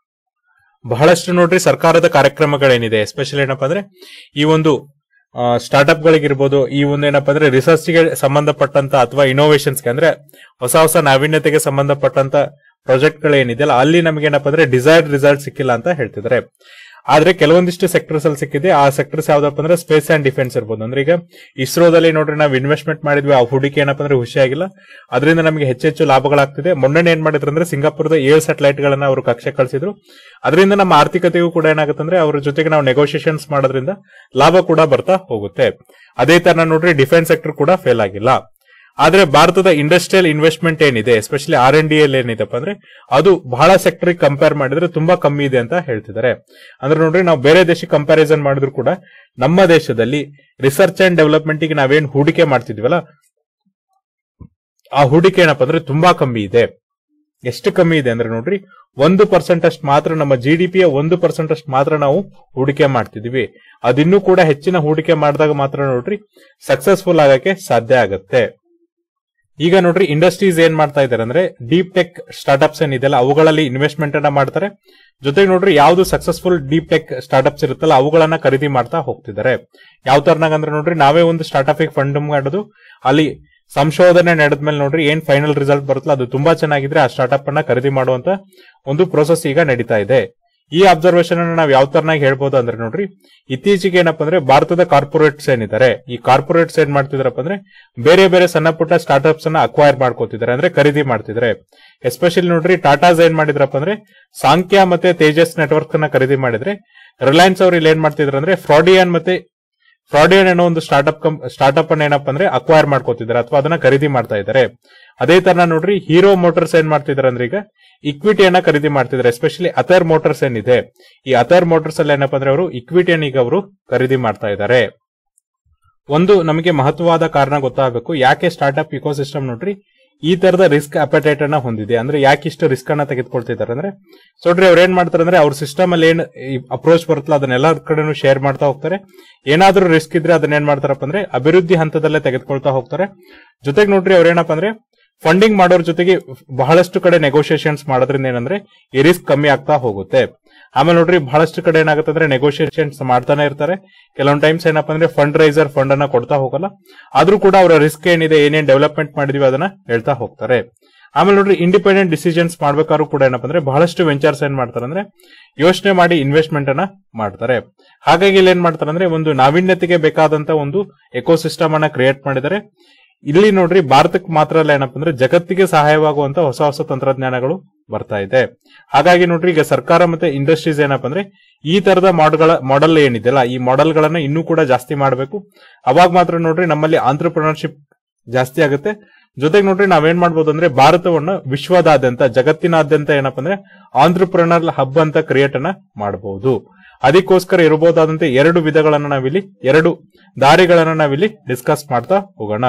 ಬಹಳಷ್ಟು ನೋಡ್ರಿ ಸರ್ಕಾರದ ಕಾರ್ಯಕ್ರಮಗಳೇನಿದೆ ಎಸ್ಪೆಷಲಿ ಏನಪ್ಪಾ ಅಂದ್ರೆ ಈ ಒಂದು ಸ್ಟಾರ್ಟ್ಅಪ್ ಗಳಿಗಿರ್ಬೋದು ಈ ಒಂದು ಏನಪ್ಪಾ ಅಂದ್ರೆ ರಿಸರ್ಚ್ ಗೆ ಸಂಬಂಧಪಟ್ಟಂತ ಅಥವಾ ಇನೋವೇಷನ್ಸ್ ಅಂದ್ರೆ ಹೊಸ ಹೊಸ ನಾವೀನ್ಯತೆಗೆ ಸಂಬಂಧಪಟ್ಟಂತ ಪ್ರಾಜೆಕ್ಟ್ ಗಳು ಏನಿದೆಯಲ್ಲ ಅಲ್ಲಿ ನಮಗೆ ಏನಪ್ಪಾ ಅಂದ್ರೆ ಡಿಸೈರ್ಡ್ ರಿಸಲ್ಟ್ ಸಿಕ್ಕಿಲ್ಲ ಅಂತ ಹೇಳ್ತಿದ್ದಾರೆ ಆದ್ರೆ ಕೆಲವೊಂದಿಷ್ಟು ಸೆಕ್ಟರ್ಸ್ ಅಲ್ಲಿ ಸಿಕ್ಕಿದೆ ಆ ಸೆಕ್ಟರ್ಸ್ ಯಾವ್ದಪ್ಪ ಅಂದ್ರೆ ಸ್ಪೇಸ್ ಅಂಡ್ ಡಿಫೆನ್ಸ್ ಇರ್ಬೋದು ಅಂದ್ರೆ ಈಗ ಇಸ್ರೋದಲ್ಲಿ ನೋಡ್ರಿ ನಾವು ಇನ್ವೆಸ್ಟ್ಮೆಂಟ್ ಮಾಡಿದ್ವಿ ಆ ಹೂಡಿಕೆ ಏನಪ್ಪ ಅಂದ್ರೆ ಹುಷಿಯಾಗಿಲ್ಲ ಅದರಿಂದ ನಮಗೆ ಹೆಚ್ಚೆಚ್ಚು ಲಾಭಗಳಾಗ್ತಿದೆ ಮೊನ್ನೆ ಏನ್ ಮಾಡಿದ್ರು ಅಂದ್ರೆ ಸಿಂಗಾಪುರದ ಏಳು ಸ್ಯಾಟಲೈಟ್ ಗಳನ್ನ ಅವರು ಕಕ್ಷೆ ಕಳಿಸಿದ್ರು ಅದರಿಂದ ನಮ್ಮ ಆರ್ಥಿಕತೆಗೂ ಕೂಡ ಏನಾಗುತ್ತೆ ಅಂದ್ರೆ ಅವ್ರ ಜೊತೆಗೆ ನಾವು ನೆಗೋಷಿಯೇಷನ್ಸ್ ಮಾಡೋದ್ರಿಂದ ಲಾಭ ಕೂಡ ಬರ್ತಾ ಹೋಗುತ್ತೆ ಅದೇ ತರ ನೋಡ್ರಿ ಡಿಫೆನ್ಸ್ ಸೆಕ್ಟರ್ ಕೂಡ ಫೇಲ್ ಆಗಿಲ್ಲ ಆದ್ರೆ ಭಾರತದ ಇಂಡಸ್ಟ್ರಿಯಲ್ ಇನ್ವೆಸ್ಟ್ಮೆಂಟ್ ಏನಿದೆ ಎಸ್ಪೆಷಲಿ ಆರ್ ಎನ್ ಡಿ ಎಲ್ ಏನಿದೆಪ್ಪ ಅಂದ್ರೆ ಅದು ಬಹಳ ಸೆಕ್ಟರ್ ಕಂಪೇರ್ ಮಾಡಿದ್ರೆ ತುಂಬಾ ಕಮ್ಮಿ ಇದೆ ಅಂತ ಹೇಳ್ತಿದ್ದಾರೆ ಅಂದ್ರೆ ನೋಡ್ರಿ ನಾವು ಬೇರೆ ದೇಶಕ್ಕೆ ಕಂಪ್ಯಾರಿಸನ್ ಮಾಡಿದ್ರು ಕೂಡ ನಮ್ಮ ದೇಶದಲ್ಲಿ ರಿಸರ್ಚ್ ಅಂಡ್ ಡೆವಲಪ್ಮೆಂಟ್ ಗೆ ನಾವೇನ್ ಹೂಡಿಕೆ ಮಾಡ್ತಿದ್ವಲ್ಲ ಆ ಹೂಡಿಕೆ ಏನಪ್ಪ ಅಂದ್ರೆ ತುಂಬಾ ಕಮ್ಮಿ ಇದೆ ಎಷ್ಟು ಕಮ್ಮಿ ಇದೆ ಅಂದ್ರೆ ನೋಡ್ರಿ ಒಂದು ಪರ್ಸೆಂಟ್ ಅಷ್ಟು ಮಾತ್ರ ನಮ್ಮ ಜಿ ಡಿ ಪಿಯ ಒಂದು ಪರ್ಸೆಂಟ್ ಅಷ್ಟು ಮಾತ್ರ ನಾವು ಹೂಡಿಕೆ ಮಾಡ್ತಿದೀವಿ ಅದಿನ್ನೂ ಕೂಡ ಹೆಚ್ಚಿನ ಹೂಡಿಕೆ ಮಾಡಿದಾಗ ಮಾತ್ರ ನೋಡ್ರಿ ಸಕ್ಸಸ್ಫುಲ್ ಆಗಕ್ಕೆ ಸಾಧ್ಯ ಆಗತ್ತೆ ಈಗ ನೋಡ್ರಿ ಇಂಡಸ್ಟ್ರೀಸ್ ಏನ್ ಮಾಡ್ತಾ ಇದಾರೆ ಅಂದ್ರೆ ಡೀಪ್ ಟೆಕ್ ಸ್ಟಾರ್ಟ್ಅಪ್ಸ್ ಏನಿದೆಯಲ್ಲ ಅವುಗಳಲ್ಲಿ ಇನ್ವೆಸ್ಟ್ಮೆಂಟ್ ಅನ್ನ ಮಾಡ್ತಾರೆ ಜೊತೆಗೆ ನೋಡ್ರಿ ಯಾವ್ದು ಸಕ್ಸಸ್ಫುಲ್ ಡೀಪ್ ಟೆಕ್ ಸ್ಟಾರ್ಟ್ಅಪ್ಸ್ ಇರುತ್ತಲ್ಲ ಅವುಗಳನ್ನ ಖರೀದಿ ಮಾಡ್ತಾ ಹೋಗ್ತಿದ್ದಾರೆ ಯಾವ ತರನಾಗ ಅಂದ್ರೆ ನೋಡ್ರಿ ನಾವೇ ಒಂದು ಸ್ಟಾರ್ಟ್ಅಪ್ ಫಂಡ್ ಮಾಡೋದು ಅಲ್ಲಿ ಸಂಶೋಧನೆ ನಡೆದ್ಮೇಲೆ ನೋಡ್ರಿ ಏನ್ ಫೈನಲ್ ರಿಸಲ್ಟ್ ಬರುತ್ತಲ್ಲ ಅದು ತುಂಬಾ ಚೆನ್ನಾಗಿದ್ರೆ ಆ ಸ್ಟಾರ್ಟ್ಅಪ್ ಅನ್ನ ಖರೀದಿ ಮಾಡುವಂತ ಒಂದು ಪ್ರೋಸೆಸ್ ಈಗ ನಡೀತಾ ಇದೆ ಈ ಅಬ್ಸರ್ವೇಷನ್ ಅನ್ನ ನಾವು ಯಾವ ತರನಾಗಿ ಹೇಳ್ಬೋದು ಅಂದ್ರೆ ನೋಡ್ರಿ ಇತ್ತೀಚೆಗೆ ಏನಪ್ಪಾ ಅಂದ್ರೆ ಭಾರತದ ಕಾರ್ಪೊರೇಟ್ಸ್ ಏನಿದ್ದಾರೆ ಈ ಕಾರ್ಪೊರೇಟ್ಸ್ ಏನ್ ಮಾಡ್ತಿದಾರಪ್ಪ ಅಂದ್ರೆ ಬೇರೆ ಬೇರೆ ಸಣ್ಣ ಪುಟ್ಟ ಸ್ಟಾರ್ಟ್ಅಪ್ಸ್ ಅನ್ನ ಅಕ್ವೈರ್ ಮಾಡ್ಕೋತಿದ್ದಾರೆ ಅಂದ್ರೆ ಖರೀದಿ ಮಾಡ್ತಿದ್ದಾರೆ ಎಸ್ಪೆಷಲಿ ನೋಡ್ರಿ ಟಾಟಾಸ್ ಏನ್ ಮಾಡಿದ್ರಪ್ಪ ಅಂದ್ರೆ ಸಾಂಖ್ಯ ಮತ್ತೆ ತೇಜಸ್ ನೆಟ್ವರ್ಕ್ ಅನ್ನ ಖರೀದಿ ಮಾಡಿದ್ರೆ ರಿಲಯನ್ಸ್ ಅವ್ರು ಇಲ್ಲಿ ಏನ್ ಮಾಡ್ತಿದ್ರು ಅಂದ್ರೆ ಫ್ರಾಡಿಯನ್ ಮತ್ತೆ ಫ್ರಾಡಿಯನ್ ಅನ್ನೋ ಒಂದು ಸ್ಟಾರ್ಟ್ಅಪ್ ಸ್ಟಾರ್ಟ್ಅಪ್ ಅನ್ನ ಏನಪ್ಪ ಅಂದ್ರೆ ಅಕ್ವೈರ್ ಮಾಡ್ಕೋತಿದ್ದಾರೆ ಅಥವಾ ಅದನ್ನ ಖರೀದಿ ಮಾಡ್ತಾ ಇದ್ದಾರೆ ಅದೇ ತರ ನೋಡ್ರಿ ಹೀರೋ ಮೋಟರ್ಸ್ ಏನ್ ಮಾಡ್ತಿದ್ದಾರೆ ಅಂದ್ರೆ ಈಗ ಇಕ್ವಿಟಿಯನ್ನ ಖರೀದಿ ಮಾಡ್ತಿದ್ದಾರೆ ಎಸ್ಪೆಷಲಿ ಅಥರ್ ಮೋಟರ್ಸ್ ಏನಿದೆ ಈ ಅಥರ್ ಮೋಟರ್ಸ್ ಅಲ್ಲಿ ಏನಪ್ಪ ಅಂದ್ರೆ ಅವರು ಇಕ್ವಿಟಿಯನ್ನ ಈಗ ಅವರು ಖರೀದಿ ಮಾಡ್ತಾ ಇದ್ದಾರೆ ಒಂದು ನಮಗೆ ಮಹತ್ವವಾದ ಕಾರಣ ಗೊತ್ತಾಗಬೇಕು ಯಾಕೆ ಸ್ಟಾರ್ಟ್ಅಪ್ ಇಕೋಸಿಸ್ಟಮ್ ನೋಡ್ರಿ ಈ ತರದ ರಿಸ್ಕ್ ಅಪಟೈಟ್ ಅನ್ನ ಹೊಂದಿದೆ ಅಂದ್ರೆ ಯಾಕೆ ಇಷ್ಟು ರಿಸ್ಕ್ ಅನ್ನ ತೆಗೆದುಕೊಳ್ತಿದ್ದಾರೆ ಅಂದ್ರೆ ಸೊ ನೋಡ್ರಿ ಅವ್ರು ಏನ್ ಮಾಡ್ತಾರೆ ಅಂದ್ರೆ ಅವ್ರ ಸಿಸ್ಟಮ್ ಅಲ್ಲಿ ಏನ್ ಅಪ್ರೋಚ್ ಬರುತ್ತಲ್ಲ ಅದನ್ನೆಲ್ಲ ಕಡೆನೂ ಶೇರ್ ಮಾಡ್ತಾ ಹೋಗ್ತಾರೆ ಏನಾದ್ರೂ ರಿಸ್ಕ್ ಇದ್ರೆ ಅದನ್ನ ಏನ್ ಮಾಡ್ತಾರಪ್ಪ ಅಂದ್ರೆ ಅಭಿವೃದ್ಧಿ ಹಂತದಲ್ಲೇ ತೆಗೆದುಕೊಳ್ತಾ ಹೋಗ್ತಾರೆ ಜೊತೆಗೆ ನೋಡ್ರಿ ಅವ್ರೇನಪ್ಪ ಅಂದ್ರೆ ಫಂಡಿಂಗ್ ಮಾಡೋರ್ ಜೊತೆಗೆ ಬಹಳಷ್ಟು ಕಡೆ ನೆಗೋಷಿಯೇಷನ್ಸ್ ಮಾಡೋದ್ರಿಂದ ಏನಂದ್ರೆ ಈ ರಿಸ್ಕ್ ಕಮ್ಮಿ ಆಗ್ತಾ ಹೋಗುತ್ತೆ ಆಮೇಲೆ ನೋಡ್ರಿ ಬಹಳಷ್ಟು ಕಡೆ ಏನಾಗುತ್ತೆ ಅಂದ್ರೆ ನೆಗೋಷಿಯೇಷನ್ಸ್ ಮಾಡ್ತಾನೆ ಇರ್ತಾರೆ ಕೆಲವೊಂದ್ ಟೈಮ್ಸ್ ಏನಪ್ಪ ಅಂದ್ರೆ ಫಂಡ್ ರೈಸರ್ ಫಂಡ್ ಅನ್ನ ಕೊಡ್ತಾ ಹೋಗಲ್ಲ ಆದ್ರೂ ಕೂಡ ಅವರ ರಿಸ್ಕ್ ಏನಿದೆ ಏನೇನ್ ಡೆವಲಪ್ಮೆಂಟ್ ಮಾಡಿದೀವಿ ಅದನ್ನ ಹೇಳ್ತಾ ಹೋಗ್ತಾರೆ ಆಮೇಲೆ ನೋಡ್ರಿ ಇಂಡಿಪೆಂಡೆಂಟ್ ಡಿಸಿಷನ್ಸ್ ಮಾಡ್ಬೇಕಾದ್ರೂ ಕೂಡ ಏನಪ್ಪ ಅಂದ್ರೆ ಬಹಳಷ್ಟು ವೆಂಚರ್ಸ್ ಏನ್ ಮಾಡ್ತಾರೆ ಅಂದ್ರೆ ಯೋಚನೆ ಮಾಡಿ ಇನ್ವೆಸ್ಟ್ಮೆಂಟ್ ಅನ್ನ ಮಾಡ್ತಾರೆ ಹಾಗಾಗಿ ಇಲ್ಲಿ ಏನ್ ಮಾಡ್ತಾರೆ ಅಂದ್ರೆ ಒಂದು ನಾವೀನ್ಯತೆಗೆ ಬೇಕಾದಂತ ಒಂದು ಎಕೋಸಿಸ್ಟಮ್ ಅನ್ನ ಕ್ರಿಯೇಟ್ ಮಾಡಿದ್ದಾರೆ ಇಲ್ಲಿ ನೋಡ್ರಿ ಭಾರತಕ್ಕೆ ಮಾತ್ರ ಅಲ್ಲ ಏನಪ್ಪ ಅಂದ್ರೆ ಜಗತ್ತಿಗೆ ಸಹಾಯವಾಗುವಂತ ಹೊಸ ಹೊಸ ತಂತ್ರಜ್ಞಾನಗಳು ಬರ್ತಾ ಇದೆ ಹಾಗಾಗಿ ನೋಡ್ರಿ ಈಗ ಸರ್ಕಾರ ಮತ್ತೆ ಇಂಡಸ್ಟ್ರೀಸ್ ಏನಪ್ಪ ಅಂದ್ರೆ ಈ ತರದ ಮಾಡಲ್ ಮಾಡೆಲ್ ಏನಿದೆಯಲ್ಲ ಈ ಮಾಡೆಲ್ ಗಳನ್ನ ಇನ್ನೂ ಕೂಡ ಜಾಸ್ತಿ ಮಾಡಬೇಕು ಅವಾಗ ಮಾತ್ರ ನೋಡ್ರಿ ನಮ್ಮಲ್ಲಿ ಆಂಟ್ರಪ್ರಿನರ್ಶಿಪ್ ಜಾಸ್ತಿ ಆಗುತ್ತೆ ಜೊತೆಗೆ ನೋಡ್ರಿ ನಾವೇನ್ ಮಾಡ್ಬೋದು ಅಂದ್ರೆ ಭಾರತವನ್ನ ವಿಶ್ವದಾದ್ಯಂತ ಜಗತ್ತಿನಾದ್ಯಂತ ಏನಪ್ಪ ಅಂದ್ರೆ ಆಂಟ್ರಪ್ರಿನರ್ ಹಬ್ ಅಂತ ಕ್ರಿಯೇಟ್ ಅನ್ನ ಮಾಡಬಹುದು ಅದಕ್ಕೋಸ್ಕರ ಇರಬಹುದಾದಂತೆ ಎರಡು ವಿಧಗಳನ್ನ ನಾವಿಲ್ಲಿ ಎರಡು ದಾರಿಗಳನ್ನ ನಾವಿಲ್ಲಿ ಡಿಸ್ಕಸ್ ಮಾಡ್ತಾ ಹೋಗೋಣ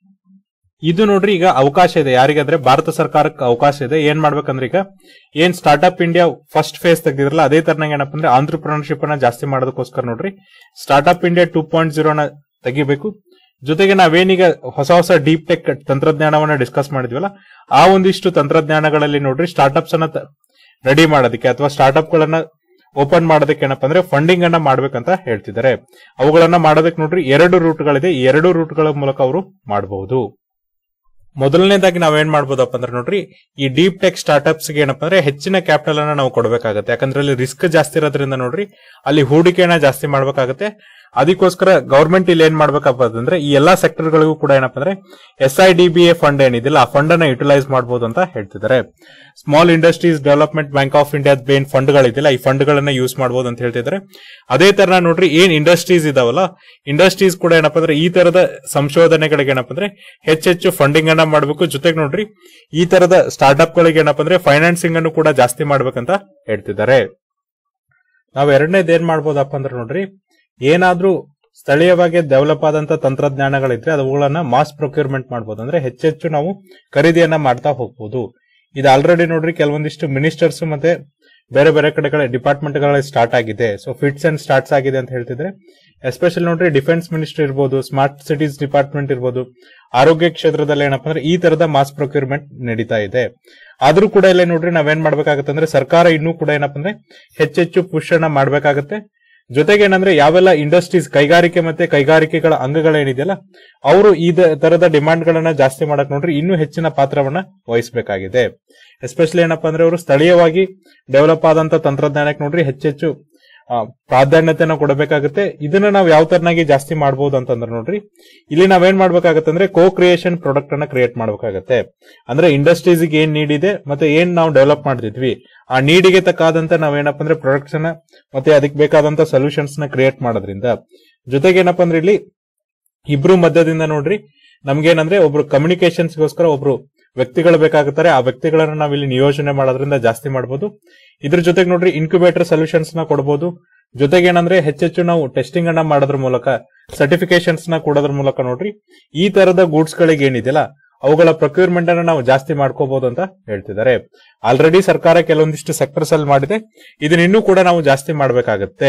ಇದು ನೋಡ್ರಿ ಈಗ ಅವಕಾಶ ಇದೆ ಯಾರಿಗಂದ್ರೆ ಭಾರತ ಸರ್ಕಾರಕ್ಕೆ ಅವಕಾಶ ಇದೆ ಏನ್ ಮಾಡ್ಬೇಕಂದ್ರೆ ಈಗ ಏನ್ ಸ್ಟಾರ್ಟ್ಅಪ್ ಇಂಡಿಯಾ ಫಸ್ಟ್ ಫೇಸ್ ತೆಗೆದಿರಲ್ಲ ಅದೇ ತರನಾಗ ಏನಪ್ಪ ಅಂದ್ರೆ ಆಂಟ್ರಪ್ರಿನರ್ಶಿಪ್ ಅನ್ನ ಜಾಸ್ತಿ ಮಾಡೋದಕ್ಕೋಸ್ಕರ ನೋಡ್ರಿ ಸ್ಟಾರ್ಟ್ಅಪ್ ಇಂಡಿಯಾ ಟೂ ಪಾಯಿಂಟ್ ಜೀರೋನ ತೆಗಿಬೇಕು ಜೊತೆಗೆ ನಾವೇನೀಗ ಹೊಸ ಹೊಸ ಡೀಪ್ ಟೆಕ್ ತಂತ್ರಜ್ಞಾನವನ್ನ ಡಿಸ್ಕಸ್ ಮಾಡಿದ್ವಲ್ಲ ಆ ಒಂದಿಷ್ಟು ತಂತ್ರಜ್ಞಾನಗಳಲ್ಲಿ ನೋಡ್ರಿ ಸ್ಟಾರ್ಟ್ಅಪ್ಸ್ ಅನ್ನ ರೆಡಿ ಮಾಡೋದಕ್ಕೆ ಅಥವಾ ಸ್ಟಾರ್ಟ್ಅಪ್ ಗಳನ್ನ ಓಪನ್ ಮಾಡೋದಕ್ಕೆ ಏನಪ್ಪ ಅಂದ್ರೆ ಫಂಡಿಂಗ್ ಅನ್ನ ಮಾಡ್ಬೇಕಂತ ಹೇಳ್ತಿದ್ದಾರೆ ಅವುಗಳನ್ನ ಮಾಡೋದಕ್ಕೆ ನೋಡ್ರಿ ಎರಡು ರೂಟ್ಗಳಿದೆ ಈ ಎರಡು ರೂಟ್ಗಳ ಮೂಲಕ ಅವರು ಮಾಡಬಹುದು ಮೊದಲನೇದಾಗಿ ನಾವೇನ್ ಮಾಡ್ಬೋದಪ್ಪ ಅಂದ್ರೆ ನೋಡ್ರಿ ಈ ಡೀಪ್ ಟೆಕ್ ಸ್ಟಾರ್ಟ್ಅಪ್ಸ್ ಗೆ ಏನಪ್ಪ ಅಂದ್ರೆ ಹೆಚ್ಚಿನ ಕ್ಯಾಪಿಟಲ್ ಅನ್ನ ನಾವು ಕೊಡಬೇಕಾಗತ್ತೆ ಯಾಕಂದ್ರೆ ಅಲ್ಲಿ ರಿಸ್ಕ್ ಜಾಸ್ತಿ ಇರೋದ್ರಿಂದ ನೋಡ್ರಿ ಅಲ್ಲಿ ಹೂಡಿಕೆನ ಜಾಸ್ತಿ ಮಾಡ್ಬೇಕಾಗತ್ತೆ ಅದಕ್ಕೋಸ್ಕರ ಗವರ್ಮೆಂಟ್ ಇಲ್ಲಿ ಏನ್ ಮಾಡ್ಬೇಕಪ್ಪ ಅಂದ್ರೆ ಈ ಎಲ್ಲಾ ಸೆಕ್ಟರ್ ಗಳಿಗೂ ಕೂಡ ಏನಪ್ಪ ಅಂದ್ರೆ S I D B A fund ಏನಿದೆಯಲ್ಲ ಆ ಫಂಡ್ ಅನ್ನ ಯುಟಿಲೈಸ್ ಮಾಡಬಹುದು ಅಂತ ಹೇಳ್ತಿದ್ದಾರೆ small industries development bank of ಇಂಡಿಯಾದ ಏನ್ ಫಂಡ್ ಗಳಿದೆಯಲ್ಲ ಈ ಫಂಡ್ ಗಳನ್ನ ಯೂಸ್ ಮಾಡಬಹುದು ಅಂತ ಹೇಳ್ತಿದ್ದಾರೆ ಅದೇ ತರ ನೋಡ್ರಿ ಏನ್ ಇಂಡಸ್ಟ್ರೀಸ್ ಇದಾವಲ್ಲ ಇಂಡಸ್ಟ್ರೀಸ್ ಕೂಡ ಏನಪ್ಪ ಅಂದ್ರೆ ಈ ತರದ ಸಂಶೋಧನೆಗಳಿಗೆ ಏನಪ್ಪ ಅಂದ್ರೆ ಹೆಚ್ಚೆಚ್ಚು ಫಂಡಿಂಗ್ ಅನ್ನ ಮಾಡಬೇಕು ಜೊತೆಗೆ ನೋಡ್ರಿ ಈ ತರದ ಸ್ಟಾರ್ಟ್ಅಪ್ ಗಳಿಗೆ ಏನಪ್ಪ ಅಂದ್ರೆ ಫೈನಾನ್ಸಿಂಗ್ ಅನ್ನು ಕೂಡ ಜಾಸ್ತಿ ಮಾಡ್ಬೇಕಂತ ಹೇಳ್ತಿದ್ದಾರೆ ನಾವ್ ಎರಡನೇದು ಏನ್ ಮಾಡ್ಬೋದಪ್ಪ ಅಂದ್ರೆ ನೋಡ್ರಿ ಏನಾದ್ರೂ ಸ್ಥಳೀಯವಾಗಿ ಡೆವಲಪ್ ಆದಂತ ತಂತ್ರಜ್ಞಾನಗಳಿದ್ರೆ ಅವುಗಳನ್ನ ಮಾಸ್ ಪ್ರೊಕ್ಯೂರ್ಮೆಂಟ್ ಮಾಡಬಹುದು ಅಂದ್ರೆ ಹೆಚ್ಚೆಚ್ಚು ನಾವು ಖರೀದಿಯನ್ನ ಮಾಡ್ತಾ ಹೋಗ್ಬೋದು ಇದು ಆಲ್ರೆಡಿ ನೋಡ್ರಿ ಕೆಲವೊಂದಿಷ್ಟು ಮಿನಿಸ್ಟರ್ಸ್ ಮತ್ತೆ ಬೇರೆ ಬೇರೆ ಕಡೆಗಳ ಡಿಪಾರ್ಟ್ಮೆಂಟ್ ಗಳಲ್ಲಿ ಸ್ಟಾರ್ಟ್ ಆಗಿದೆ ಸೊ ಫಿಟ್ಸ್ ಅಂಡ್ ಸ್ಟಾರ್ಟ್ಸ್ ಆಗಿದೆ ಅಂತ ಹೇಳ್ತಿದ್ರೆ ಎಸ್ಪೆಷಲಿ ನೋಡ್ರಿ ಡಿಫೆನ್ಸ್ ಮಿನಿಸ್ಟ್ರಿ ಇರ್ಬೋದು ಸ್ಮಾರ್ಟ್ ಸಿಟೀಸ್ ಡಿಪಾರ್ಟ್ಮೆಂಟ್ ಇರ್ಬೋದು ಆರೋಗ್ಯ ಕ್ಷೇತ್ರದಲ್ಲಿ ಏನಪ್ಪಾ ಅಂದ್ರೆ ಈ ತರದ ಮಾಸ್ ಪ್ರೊಕ್ಯೂರ್ಮೆಂಟ್ ನಡೀತಾ ಇದೆ ಆದ್ರೂ ಕೂಡ ಇಲ್ಲ ನೋಡ್ರಿ ನಾವೇನ್ ಮಾಡ್ಬೇಕಾಗತ್ತೆ ಅಂದ್ರೆ ಸರ್ಕಾರ ಇನ್ನೂ ಕೂಡ ಏನಪ್ಪಾ ಅಂದ್ರೆ ಹೆಚ್ಚೆಚ್ಚು ಪುಷ್ ಅನ್ನ ಮಾಡ್ಬೇಕಾಗತ್ತೆ ಜೊತೆಗೆ ಏನಂದ್ರೆ ಯಾವೆಲ್ಲ ಇಂಡಸ್ಟ್ರೀಸ್ ಕೈಗಾರಿಕೆ ಮತ್ತೆ ಕೈಗಾರಿಕೆಗಳ ಅಂಗಗಳೇನಿದೆಯಲ್ಲ ಅವರು ಈ ದ- ತರದ ಡಿಮಾಂಡ್ ಗಳನ್ನ ಜಾಸ್ತಿ ಮಾಡಕ್ ನೋಡ್ರಿ ಇನ್ನೂ ಹೆಚ್ಚಿನ ಪಾತ್ರವನ್ನ ವಹಿಸಬೇಕಾಗಿದೆ ಎಸ್ಪೆಷಲಿ ಏನಪ್ಪಾ ಅಂದ್ರೆ ಅವರು ಸ್ಥಳೀಯವಾಗಿ ಡೆವಲಪ್ ಆದಂತ ತಂತ್ರಜ್ಞಾನಕ್ಕೆ ನೋಡ್ರಿ ಹೆಚ್ಚೆಚ್ಚು ಆ, ಪ್ರಾಧಾನ್ಯತೆನ ಕೊಡಬೇಕಾಗುತ್ತೆ ಇದನ್ನ ನಾವು ಯಾವ ತರನಾಗಿ ಜಾಸ್ತಿ ಮಾಡಬಹುದು ಅಂತಂದ್ರೆ ನೋಡ್ರಿ ಇಲ್ಲಿ ನಾವೇನ್ ಮಾಡ್ಬೇಕಾಗತ್ತೆ ಅಂದ್ರೆ ಕೋ ಕ್ರಿಯೇಷನ್ ಪ್ರಾಡಕ್ಟ್ ಅನ್ನ ಕ್ರಿಯೇಟ್ ಮಾಡ್ಬೇಕಾಗತ್ತೆ ಅಂದ್ರೆ ಇಂಡಸ್ಟ್ರೀಸ್ ಏನ್ ನೀಡ್ ಇದೆ ಮತ್ತೆ ಏನ್ ನಾವು ಡೆವಲಪ್ ಮಾಡ್ತಿದ್ವಿ ಆ ನೀಡಿಗೆ ತಕ್ಕಾದಂತ ನಾವೇನಪ್ಪ ಅಂದ್ರೆ ಪ್ರಾಡಕ್ಟ್ಸ್ ಅನ್ನ ಮತ್ತೆ ಅದಕ್ಕೆ ಬೇಕಾದಂತ ಸೊಲ್ಯೂಷನ್ಸ್ ನ ಕ್ರಿಯೇಟ್ ಮಾಡೋದ್ರಿಂದ ಜೊತೆಗೆ ಏನಪ್ಪಾ ಅಂದ್ರೆ ಇಲ್ಲಿ ಇಬ್ರು ಮಧ್ಯದಿಂದ ನೋಡ್ರಿ ನಮ್ಗೇನಂದ್ರೆ ಒಬ್ರು ಕಮ್ಯುನಿಕೇಶನ್ಸ್ ಗೋಸ್ಕರ ಒಬ್ರು ವ್ಯಕ್ತಿಗಳು ಬೇಕಾಗುತ್ತಾರೆ ಆ ವ್ಯಕ್ತಿಗಳನ್ನ ನಾವು ಇಲ್ಲಿ ನಿಯೋಜನೆ ಮಾಡೋದ್ರಿಂದ ಜಾಸ್ತಿ ಮಾಡಬಹುದು ಇದ್ರ ಜೊತೆಗೆ ನೋಡ್ರಿ ಇನ್ಕ್ಯುಬೇಟರ್ ಸೊಲ್ಯೂಷನ್ಸ್ ನ ಕೊಡಬಹುದು ಜೊತೆಗೆ ಏನಂದ್ರೆ ಹೆಚ್ಚೆಚ್ಚು ನಾವು ಟೆಸ್ಟಿಂಗ್ ಅನ್ನ ಮಾಡೋದ್ರ ಮೂಲಕ ಸರ್ಟಿಫಿಕೇಶನ್ಸ್ ನ ಕೊಡೋದ್ರ ಮೂಲಕ ನೋಡ್ರಿ ಈ ತರದ ಗೂಡ್ಸ್ ಗಳಿಗೆ ಏನಿದೆಯಲ್ಲ ಅವುಗಳ ಪ್ರೊಕ್ಯೂರ್ಮೆಂಟ್ ಅನ್ನ ನಾವು ಜಾಸ್ತಿ ಮಾಡ್ಕೋಬಹುದು ಅಂತ ಹೇಳ್ತಿದ್ದಾರೆ ಆಲ್ರೆಡಿ ಸರ್ಕಾರ ಕೆಲವೊಂದಿಷ್ಟು ಸೆಕ್ಟರ್ಸ್ ಅಲ್ಲಿ ಮಾಡಿದೆ ಇದನ್ನ ಇನ್ನೂ ಕೂಡ ನಾವು ಜಾಸ್ತಿ ಮಾಡಬೇಕಾಗತ್ತೆ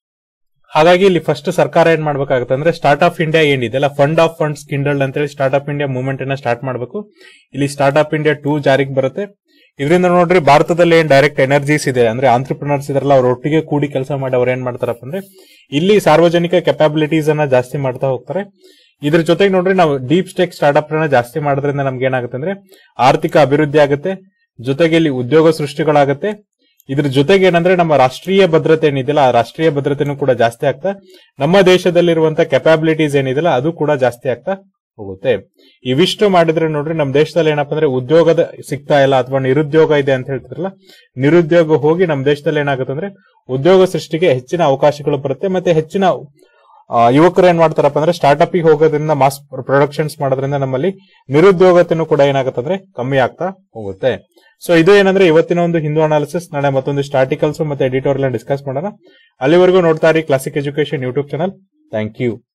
ಹಾಗಾಗಿ ಇಲ್ಲಿ ಫಸ್ಟ್ ಸರ್ಕಾರ ಏನ್ ಮಾಡ್ಬೇಕಾಗುತ್ತೆ ಅಂದ್ರೆ ಸ್ಟಾರ್ಟ್ ಆಫ್ ಇಂಡಿಯಾ ಏನಿದೆಯಲ್ಲ ಫಂಡ್ ಆಫ್ ಫಂಡ್ಸ್ ಕಿಂಡಲ್ ಅಂತೇಳಿ ಸ್ಟಾರ್ಟ್ ಆಫ್ ಇಂಡಿಯಾ ಮೂವ್ಮೆಂಟ್ ಅನ್ನ ಸ್ಟಾರ್ಟ್ ಮಾಡಬೇಕು ಇಲ್ಲಿ ಸ್ಟಾರ್ಟ್ ಆಫ್ ಇಂಡಿಯಾ ಟೂ ಜಾರಿಗೆ ಬರುತ್ತೆ ಇದರಿಂದ ನೋಡ್ರಿ ಭಾರತದಲ್ಲಿ ಏನ್ ಡೈರೆಕ್ಟ್ ಎನರ್ಜೀಸ್ ಇದೆ ಅಂದ್ರೆ ಆಂಟ್ರಪ್ರಿನರ್ಸ್ ಇದಾರಲ್ಲ ಅವ್ರ ಒಟ್ಟಿಗೆ ಕೂಡಿ ಕೆಲಸ ಮಾಡಿ ಅವ್ರು ಏನ್ ಮಾಡ್ತಾರಪ್ಪ ಅಂದ್ರೆ ಇಲ್ಲಿ ಸಾರ್ವಜನಿಕ ಕೆಪಾಬಿಲಿಟೀಸ್ ಅನ್ನ ಜಾಸ್ತಿ ಮಾಡ್ತಾ ಹೋಗ್ತಾರೆ ಇದ್ರ ಜೊತೆಗೆ ನೋಡ್ರಿ ನಾವು ಡೀಪ್ ಸ್ಟೇಕ್ ಸ್ಟಾರ್ಟ್ಅಪ್ ಅನ್ನ ಜಾಸ್ತಿ ಮಾಡೋದ್ರಿಂದ ನಮ್ಗೆ ಏನಾಗುತ್ತೆ ಅಂದ್ರೆ ಆರ್ಥಿಕ ಅಭಿವೃದ್ಧಿ ಆಗುತ್ತೆ ಜೊತೆಗೆ ಇಲ್ಲಿ ಉದ್ಯೋಗ ಸೃಷ್ಟಿಗಳಾಗುತ್ತೆ ಇದ್ರ ಜೊತೆಗೆ ಏನಂದ್ರೆ ನಮ್ಮ ರಾಷ್ಟ್ರೀಯ ಭದ್ರತೆ ಏನಿದೆಯಲ್ಲ ಆ ರಾಷ್ಟ್ರೀಯ ಭದ್ರತೆನೂ ಕೂಡ ಜಾಸ್ತಿ ಆಗ್ತಾ ನಮ್ಮ ದೇಶದಲ್ಲಿರುವಂತ ಕೆಪಾಬಿಲಿಟೀಸ್ ಏನಿದೆಯಲ್ಲ ಅದು ಕೂಡ ಜಾಸ್ತಿ ಆಗ್ತಾ ಹೋಗುತ್ತೆ ಇವಿಷ್ಟು ಮಾಡಿದ್ರೆ ನೋಡ್ರಿ ನಮ್ಮ ದೇಶದಲ್ಲಿ ಏನಪ್ಪಾ ಅಂದ್ರೆ ಉದ್ಯೋಗದ ಸಿಗ್ತಾ ಇಲ್ಲ ಅಥವಾ ನಿರುದ್ಯೋಗ ಇದೆ ಅಂತ ಹೇಳ್ತಿರಲ್ಲ ನಿರುದ್ಯೋಗ ಹೋಗಿ ನಮ್ಮ ದೇಶದಲ್ಲಿ ಏನಾಗುತ್ತೆ ಅಂದ್ರೆ ಉದ್ಯೋಗ ಸೃಷ್ಟಿಗೆ ಹೆಚ್ಚಿನ ಅವಕಾಶಗಳು ಬರುತ್ತೆ ಮತ್ತೆ ಹೆಚ್ಚಿನ ಆ, ಯುವಕರು ಏನ್ ಮಾಡ್ತಾರಪ್ಪ ಅಂದ್ರೆ ಸ್ಟಾರ್ಟ್ಅಪ್ ಗೆ ಹೋಗೋದ್ರಿಂದ ಮಾಸ್ ಪ್ರೊಡಕ್ಷನ್ಸ್ ಮಾಡೋದ್ರಿಂದ ನಮ್ಮಲ್ಲಿ ನಿರುದ್ಯೋಗತೆನೂ ಕೂಡ ಏನಾಗುತ್ತೆ ಅಂದ್ರೆ ಕಮ್ಮಿ ಆಗ್ತಾ ಹೋಗುತ್ತೆ ಸೊ ಇದು ಏನಂದ್ರೆ ಇವತ್ತಿನ ಒಂದು ಹಿಂದೂ ಅನಾಲಿಸಿಸ್ ನಾಳೆ ಮತ್ತೊಂದಿಷ್ಟು ಆರ್ಟಿಕಲ್ಸ್ ಮತ್ತೆ ಎಡಿಟೋರಿಯಲ್ ಡಿಸ್ಕಸ್ ಮಾಡೋಣ ಅಲ್ಲಿವರೆಗೂ ನೋಡ್ತಾ ಇರಿ classic education YouTube channel thank you